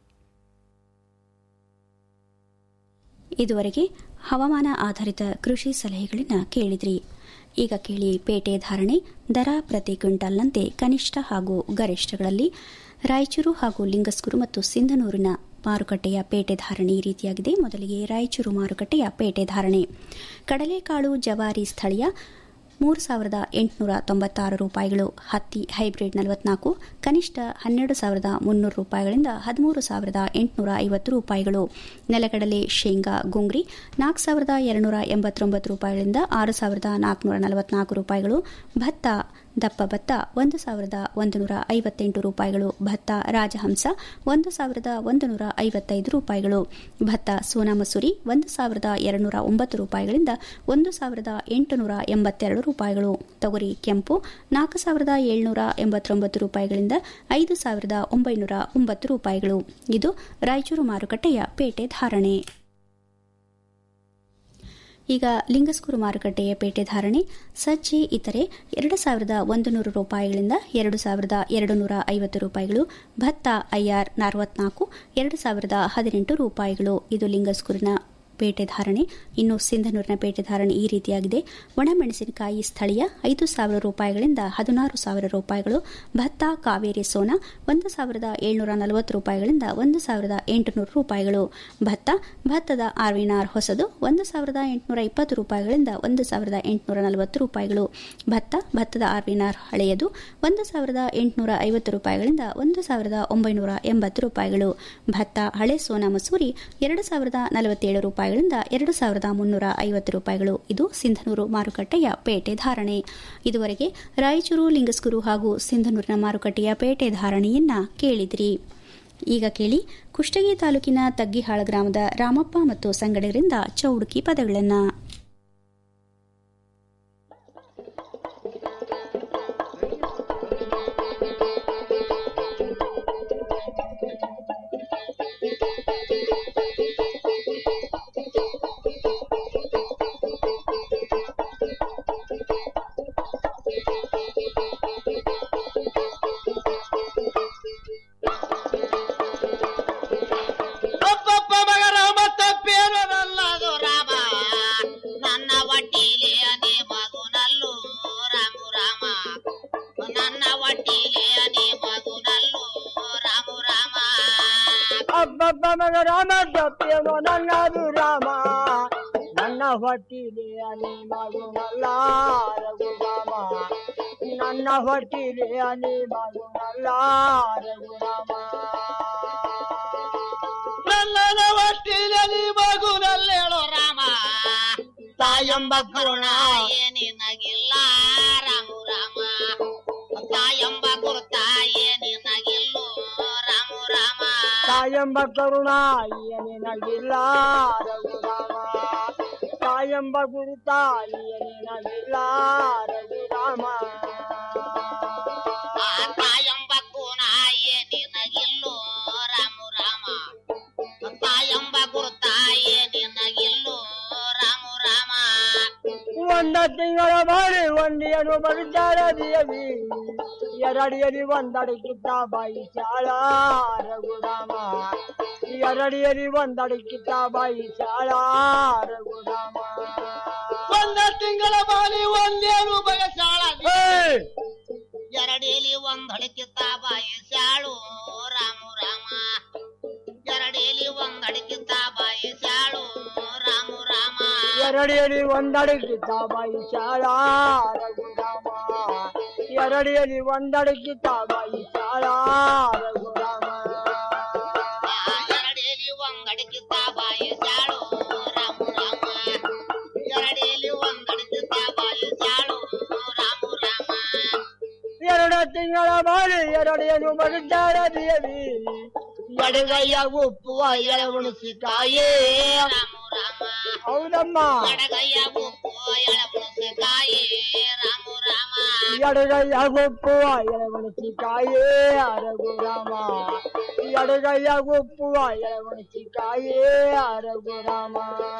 ಇದುವರೆಗೆ ಹವಾಮಾನ ಆಧಾರಿತ ಕೃಷಿ ಸಲಹೆಗಳನ್ನು ಕೇಳಿದ್ರಿ ಈಗ ಕೇಳಿ ಪೇಟೆ ಧಾರಣೆ ದರ ಪ್ರತಿ ಕ್ವಿಂಟಾಲ್ನಂತೆ ಕನಿಷ್ಠ ಹಾಗೂ ಗರಿಷ್ಠಗಳಲ್ಲಿ ರಾಯಚೂರು ಹಾಗೂ ಲಿಂಗಸ್ಕೂರು ಮತ್ತು ಸಿಂಧನೂರಿನ ಮಾರುಕಟ್ಟೆಯ ಪೇಟೆ ಧಾರಣೆ ಈ ರೀತಿಯಾಗಿದೆ ಮೊದಲಿಗೆ ರಾಯಚೂರು ಮಾರುಕಟ್ಟೆಯ ಪೇಟೆ ಧಾರಣೆ ಕಡಲೆಕಾಳು ಜವಾರಿ ಸ್ಥಳೀಯ ಮೂರು ಸಾವಿರದ ಎಂಟುನೂರ ತೊಂಬತ್ತಾರು ರೂಪಾಯಿಗಳು ಹತ್ತಿ ಹೈಬ್ರಿಡ್ ನಲವತ್ನಾಲ್ಕು ಕನಿಷ್ಠ ಹನ್ನೆರಡು ಸಾವಿರದ ಮುನ್ನೂರು ರೂಪಾಯಿಗಳಿಂದ ಹದಿಮೂರು ಸಾವಿರದ ಎಂಟುನೂರ ಐವತ್ತು ರೂಪಾಯಿಗಳು ನೆಲಗಡಲೆ ಶೇಂಗಾ ಗುಂಗ್ರಿ ನಾಲ್ಕು ಸಾವಿರದ ಎರಡುನೂರ ಎಂಬತ್ತೊಂಬತ್ತು ರೂಪಾಯಿಗಳಿಂದ ಆರು ಸಾವಿರದ ನಾಲ್ಕುನೂರ ನಲವತ್ನಾಲ್ಕು ರೂಪಾಯಿಗಳು ಭತ್ತ ದಪ್ಪ ಭತ್ತ ಒಂದು ಸಾವಿರದ ಒಂದು ನೂರ ಐವತ್ತೆಂಟು ರೂಪಾಯಿಗಳು ಭತ್ತ ರಾಜಹಂಸ ಒಂದು ಸಾವಿರದ ಒಂದು ನೂರ ಐವತ್ತೈದು ರೂಪಾಯಿಗಳು ಭತ್ತ ಸೋನಾ ಮಸೂರಿ ಒಂದು ಸಾವಿರದ ಎರಡುನೂರ ಒಂಬತ್ತು ರೂಪಾಯಿಗಳಿಂದ ಒಂದು ಸಾವಿರದ ಎಂಟುನೂರ ಎಂಬತ್ತೆರಡು ರೂಪಾಯಿಗಳು ತೊಗರಿ ಕೆಂಪು ನಾಲ್ಕು ಸಾವಿರದ ಏಳ್ನೂರ ಎಂಬತ್ತೊಂಬತ್ತು ರೂಪಾಯಿಗಳಿಂದ ಐದು ಸಾವಿರದ ಒಂಬೈನೂರ ಒಂಬತ್ತು ರೂಪಾಯಿಗಳು ಇದು ರಾಯಚೂರು ಮಾರುಕಟ್ಟೆಯ ಪೇಟೆ ಧಾರಣೆ ಈಗ ಲಿಂಗಸ್ಕೂರು ಮಾರುಕಟ್ಟೆಯ ಪೇಟೆ ಧಾರಣೆ ಸಜ್ಜೆ ಇತರೆ ಎರಡು ಸಾವಿರದ ಒಂದು ನೂರು ರೂಪಾಯಿಗಳಿಂದ ಎರಡು ಸಾವಿರದ ಎರಡು ನೂರ ಐವತ್ತು ರೂಪಾಯಿಗಳು ಭತ್ತ ಐಆರ್ ನಲವತ್ನಾಲ್ಕು ಎರಡು ಸಾವಿರದ ಹದಿನೆಂಟು ರೂಪಾಯಿಗಳು ಇದು ಲಿಂಗಸ್ಕೂರಿನ ಪೇಟೆ ಧಾರಣೆ ಇನ್ನು ಸಿಂಧನೂರಿನ ಪೇಟೆ ಧಾರಣೆ ಈ ರೀತಿಯಾಗಿದೆ ಒಣಮೆಣಸಿನಕಾಯಿ ಸ್ಥಳೀಯ ಐದು ಸಾವಿರ ರೂಪಾಯಿಗಳಿಂದ ಹದಿನಾರು ಸಾವಿರ ರೂಪಾಯಿಗಳು ಭತ್ತ ಕಾವೇರಿ ಸೋನಾ ಒಂದು ಸಾವಿರದ ಏಳ್ನೂರ ನಲವತ್ತು ರೂಪಾಯಿಗಳಿಂದ ಒಂದು ಸಾವಿರದ ಎಂಟುನೂರು ರೂಪಾಯಿಗಳು ಭತ್ತ ಭತ್ತದ ಆರ್ವಿನಾರ್ ಹೊಸದು ಒಂದು ಸಾವಿರದ ಎಂಟುನೂರ ಇಪ್ಪತ್ತು ರೂಪಾಯಿಗಳಿಂದ ಒಂದು ಸಾವಿರದ ಎಂಟುನೂರ ನಲವತ್ತು ರೂಪಾಯಿಗಳು ಭತ್ತ ಭತ್ತದ ಆರ್ವಿನಾರ್ ಹಳೆಯದು ಒಂದು ಸಾವಿರದ ಎಂಟುನೂರ ಐವತ್ತು ರೂಪಾಯಿಗಳಿಂದ ಒಂದು ಸಾವಿರದ ಒಂಬೈನೂರ ಎಂಬತ್ತು ರೂಪಾಯಿಗಳು ಭತ್ತ ಹಳೆ ಸೋನಾ ಮಸೂರಿ ಎರಡು ಸಾವಿರದ ನಲವತ್ತೇಳು ರೂಪಾಯಿಗಳು ರೂಪಾಯಿಗಳಿಂದ ಎರಡು ಸಾವಿರದ ಮುನ್ನೂರ ಐವತ್ತು ರೂಪಾಯಿಗಳು ಇದು ಸಿಂಧನೂರು ಮಾರುಕಟ್ಟೆಯ ಪೇಟೆ ಧಾರಣೆ ಇದುವರೆಗೆ ರಾಯಚೂರು ಲಿಂಗಸ್ಕೂರು ಹಾಗೂ ಸಿಂಧನೂರಿನ ಮಾರುಕಟ್ಟೆಯ ಪೇಟೆ ಧಾರಣೆಯನ್ನ ಕೇಳಿದಿರಿ ಈಗ ಕೇಳಿ ಕುಷ್ಟಗಿ ತಾಲೂಕಿನ ತಗ್ಗಿಹಾಳ ಗ್ರಾಮದ ರಾಮಪ್ಪ ಮತ್ತು ಸಂಗಡರಿಂದ ಚೌಡುಕಿ ಪದಗಳನ್ನು ಒಬ್ಬೊಬ್ಬ ಮಗ ರಾಮ ತಪ್ಪೇನು ನಲ್ಲದು ರಾಮ ನನ್ನ ಒಟ್ಟಿಲೆ ಅನೇ ಮಗುನಲ್ಲು ರಾಮು ರಾಮ ನನ್ನ ಒಟ್ಟಿಲೆ ಅನೇ ಮಗುನಲ್ಲು ರಾಮು ರಾಮ ಅಬ್ಬಬ್ಬ ಮಗ ರಾಮ ತಪ್ಪೇನೋ ನನ್ನದು ರಾಮ ನನ್ನ ಹೊಟ್ಟಿಲೆ ಅನೆ ಮಗುನಲ್ಲ ರಘುರಾಮ ನನ್ನ ಹೊಟ್ಟಿಲೆ ಅನೆ ಮಗುನಲ್ಲ ರಘುರಾಮ ನಲ್ಲನ ಒಟ್ಟಿಲೆ ನೀ ಮಗುನಲ್ಲೇಳೋ ರಾಮ ತಾಯಂಬ ಕರುಣ ಏನಿನಗಿಲ್ಲ ರಾಮು ರಾಮ ತಾಯಂಬ ಗುರುತ ಏನಿನಗಿಲ್ಲೋ ರಾಮು ರಾಮ ತಾಯಂಬ ಕರುಣ ಏನಿನಗಿಲ್ಲ ರಘುರಾಮ ತಾಯಂಬ ಗುರುತ ಏನಿನಗಿಲ್ಲ ರಘುರಾಮ ಆ ತಾಯಂಬ ಕೂನ ಏನಿನಗಿಲ್ಲೋ ರಾಮು ರಾಮ ತಾಯಂಬ ಗುರುತ ಏನಿನಗಿಲ್ಲೋ ರಾಮು ರಾಮ ಒಂದ ತಿಂಗಳ ಮಾಡಿ ಒಂದಿಯನು ಬರುತ್ತಾರ ದೇವಿ ಎರಡಿಯಲಿ ಒಂದಡಕ್ಕಿದ್ದ ಬಾಯಿ ಶಾಳ ರಘುರಾಮ ಎರಡಿಯಲಿ ಒಂದಡಕ್ಕಿದ್ದ ಬಾಯಿ ಶಾಳ ರಘುರಾಮ ಒಂದ ತಿಂಗಳ ಬಾಲಿ ಒಂದೇನು ಬಗಸಾಳ ಎರಡೇಲಿ ಒಂದ್ ಹಡಕಿತ್ತ ಬಾಯಿ ಶಾಳು ರಾಮು ರಾಮ ಎರಡೇಲಿ ಒಂದ್ ಹಡಕಿತ್ತ ಬಾಯಿ ಶಾಳು ರಾಮು ರಾಮ ಎರಡಿಯಲಿ ಒಂದಡಕ್ಕಿದ್ದ ಬಾಯಿ ಶಾಳ ರಘುರಾಮ ಎರಡಿಯಲಿ ಒಂದಡಕ್ಕಿದ್ದ ಬಾಯಿ ಶಾಳ ರಘುರಾಮ ಎರಡೇಲಿ ಒಂದ್ ಹಡಕಿತ್ತ ಬಾಯಿ ಶಾಳು ರಾಮು ರಾಮ ಎರಡೇಲಿ ಒಂದ್ ಹಡಕಿತ್ತ ಬಾಯಿ ಶಾಳು ರಾಮು ರಾಮ ಎರಡು ತಿಂಗಳ ಮಾಡಿ ಎರಡಿಯನು ಬರುತ್ತಾರ ದೇವಿ ಎಡಗೈಯ ಉಪ್ಪುವ ಎಳೆ ಉಣಸಿಕಾಯೇ ಹೌದಮ್ಮ ಎಡಗೈಯ ಉಪ್ಪು ಎಳಬುಣಸಕಾಯಿ ರಾಮು ರಾಮ ಎಡಗೈಯ ಉಪ್ಪುವ ಎಳೆ ಉಣಸಿಕಾಯೇ ರಘುರಾಮ ಎಡಗೈಯ ಉಪ್ಪುವ ಎಳೆ ಉಣಸಿಕಾಯೇ ರಘುರಾಮ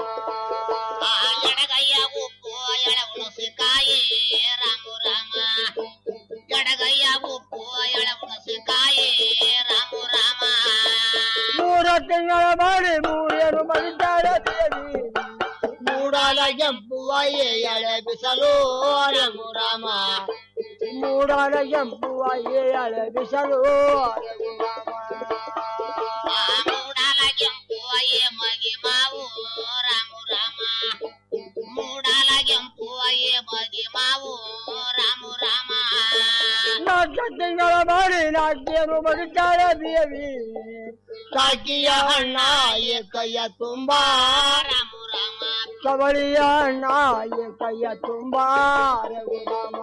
ಎಡಗೈಯ ಉಪ್ಪು ಎಳಬುಣಸಕಾಯಿ ರಾಮು ರಾಮ ಎಡಗೈಯ ಉಪ್ಪು ಎಳಬುಣಸಕಾಯಿ ರಾಮು ರಾಮ ಮೂರ ತಿಂಗಳ ಮಾಡಿ ಮೂರೇನು ಬರುತ್ತಾರ ದೇವಿ ಮೂಡಲ ಕೆಂಪುವ ಎಳೆ ಬಿಸಲು ರಘುರಾಮ ಮೂಡಲ ಕೆಂಪುವ ಎಳೆ ಬಿಸಲು ಮೂಡಲ ಕೆಂಪು ಅಯ್ಯೆ ಮಗಿ ಮಾವು ರಾಮು ರಾಮ ಮೂಡಲ ಕೆಂಪು ಅಯ್ಯೆ ಮಗಿ ಮಾವು ರಾಮು ರಾಮ ನಾಲ್ಕು ತಿಂಗಳ ಮಾಡಿ ನಾಟ್ಯನು ಬರುತ್ತಾರ ದೇವಿ ಕಾಕಿಯ ಅಣ್ಣ ಕೈಯ ತುಂಬಾ ರಾಮು ರಾಮ ಕವಳಿಯ ಅಣ್ಣ ಕೈಯ ತುಂಬಾ ರಘುರಾಮ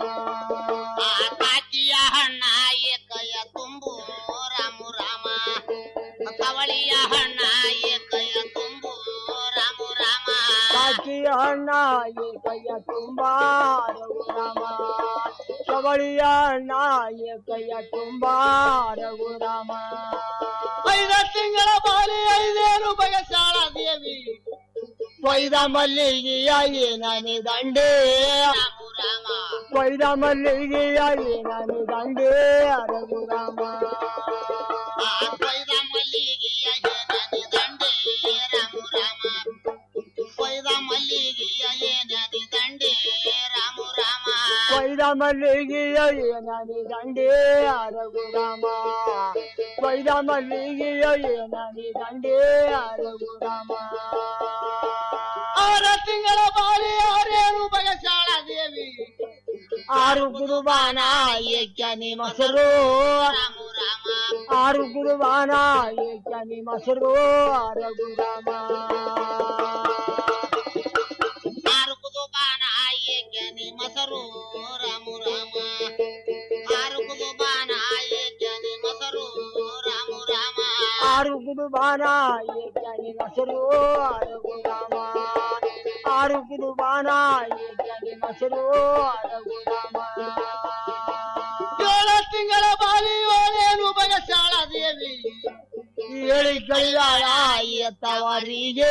ಕಾಕಿಯ ಹಣ್ಣ ಏಕಯ ತುಂಬು ರಾಮು ರಾಮ ಕವಳಿಯ ಹಣ್ಣ ಏಕಯ ತುಂಬು ರಾಮು ರಾಮ ಕಾಕಿಯ ಅಣ್ಣ ಕೈಯ ತುಂಬಾ ರಘುರಾಮ ಕವಳಿಯ ಅಣ್ಣ ಕೈಯ ತುಂಬಾ ರಘುರಾಮ ಐದ ತಿಂಗಳ ಬಾಲಿ ಐದೇನು ಬಗಸಾಳ ದೇವಿ ಕೊಯ್ದ ಮಲ್ಲಿಗೆಯ ಏನಾನೆ ದಂಡೇ ಕೊಯ್ದ ಮಲ್ಲಿಗೆಯ ಏನಾನೆ ದಂಡೇ ರಘುರಾಮ ಕೊಯ್ದ ಮಲ್ಲಿಗೆಯ ಏನನಿ ದಂಡೆ ರಾಮು ರಾಮ ಕೊಯ್ದ ಮಲ್ಲಿಗೆಯ ಏನನಿ ದಂಡೆ ರಾಮು ರಾಮ ಕೊಯ್ದ ಮಲ್ಲಿಗೆಯ ಏನಾನೆ ದಂಡೇ ರಘುರಾಮ ಕೊಯ್ದ ಮಲ್ಲಿಗೆಯ ಏನಾನೆ ದಂಡೇ ರಘುರಾಮ ಆರ ತಿಂಗಳ ಬಾಳಿ ಆರೇನು ಬಗಸಾಳ ದೇವಿ ಆರು ಕುರುಬಾನ ಏಕ್ಯನಿ ಮೊಸರು ಆರು ಗುರುವಾನ ಏಕನಿ ಮೊಸರು ರಘುರಾಮ ಆರುಕುದು ಬಾಣ ಏಕೆನಿ ಮೊಸರು ರಾಮು ರಾಮ ಆರುಕುದು ಬಾಣ ಏಕೆನಿ ಮೊಸರು ರಾಮು ರಾಮ ಆರು ಗುರುವಾನ ಏಕನಿ ಮೊಸರು ರಘುರಾಮ ಆರು ಗುರುವಾನ ಏಕನಿ ಮೊಸರು ರಘುರಾಮ ಏಳ ತಿಂಗಳ ಬಾಲಿ ಏಳೇನು ಬಯಸಾಳ ದೇವಿ ಹೇಳಿ ಕಳಿದಾಳ ಎತ್ತವರಿಗೆ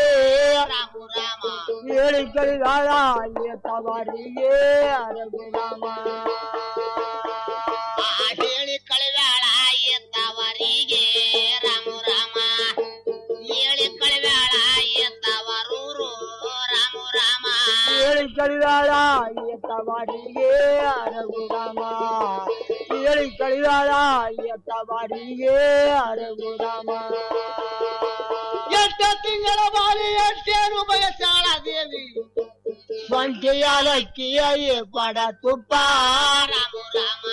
ಹೇಳಿ ಕಳಿದಾಳ ಎತ್ತವರಿಗೆ ರಘುರಾಮ ಆ ಹೇಳಿ ಕಳಿವ್ಯಾಳ ಎತ್ತವರಿಗೆ ರಾಮು ರಾಮ ಹೇಳಿ ಕಳಿವ್ಯಾಳ ಎತ್ತವರೂರು ರಾಮು ರಾಮ ಹೇಳಿ ಕಳಿದಾಳ ಎತ್ತವರಿಗೆ ರಘುರಾಮ ಹೇಳಿ ಕಳಿದಾಳ ಎತ್ತವರಿಗೆ ರಘುರಾಮ ಎಂಟ ತಿಂಗಳ ಬಾಲಿ ಎಷ್ಟೇನು ಬಯಸಾಳ ದೇವಿ ಸ್ವಂತಿಯ ಲಕ್ಕಿಯ ಪಡ ತುಪ್ಪ ರಾಮು ರಾಮ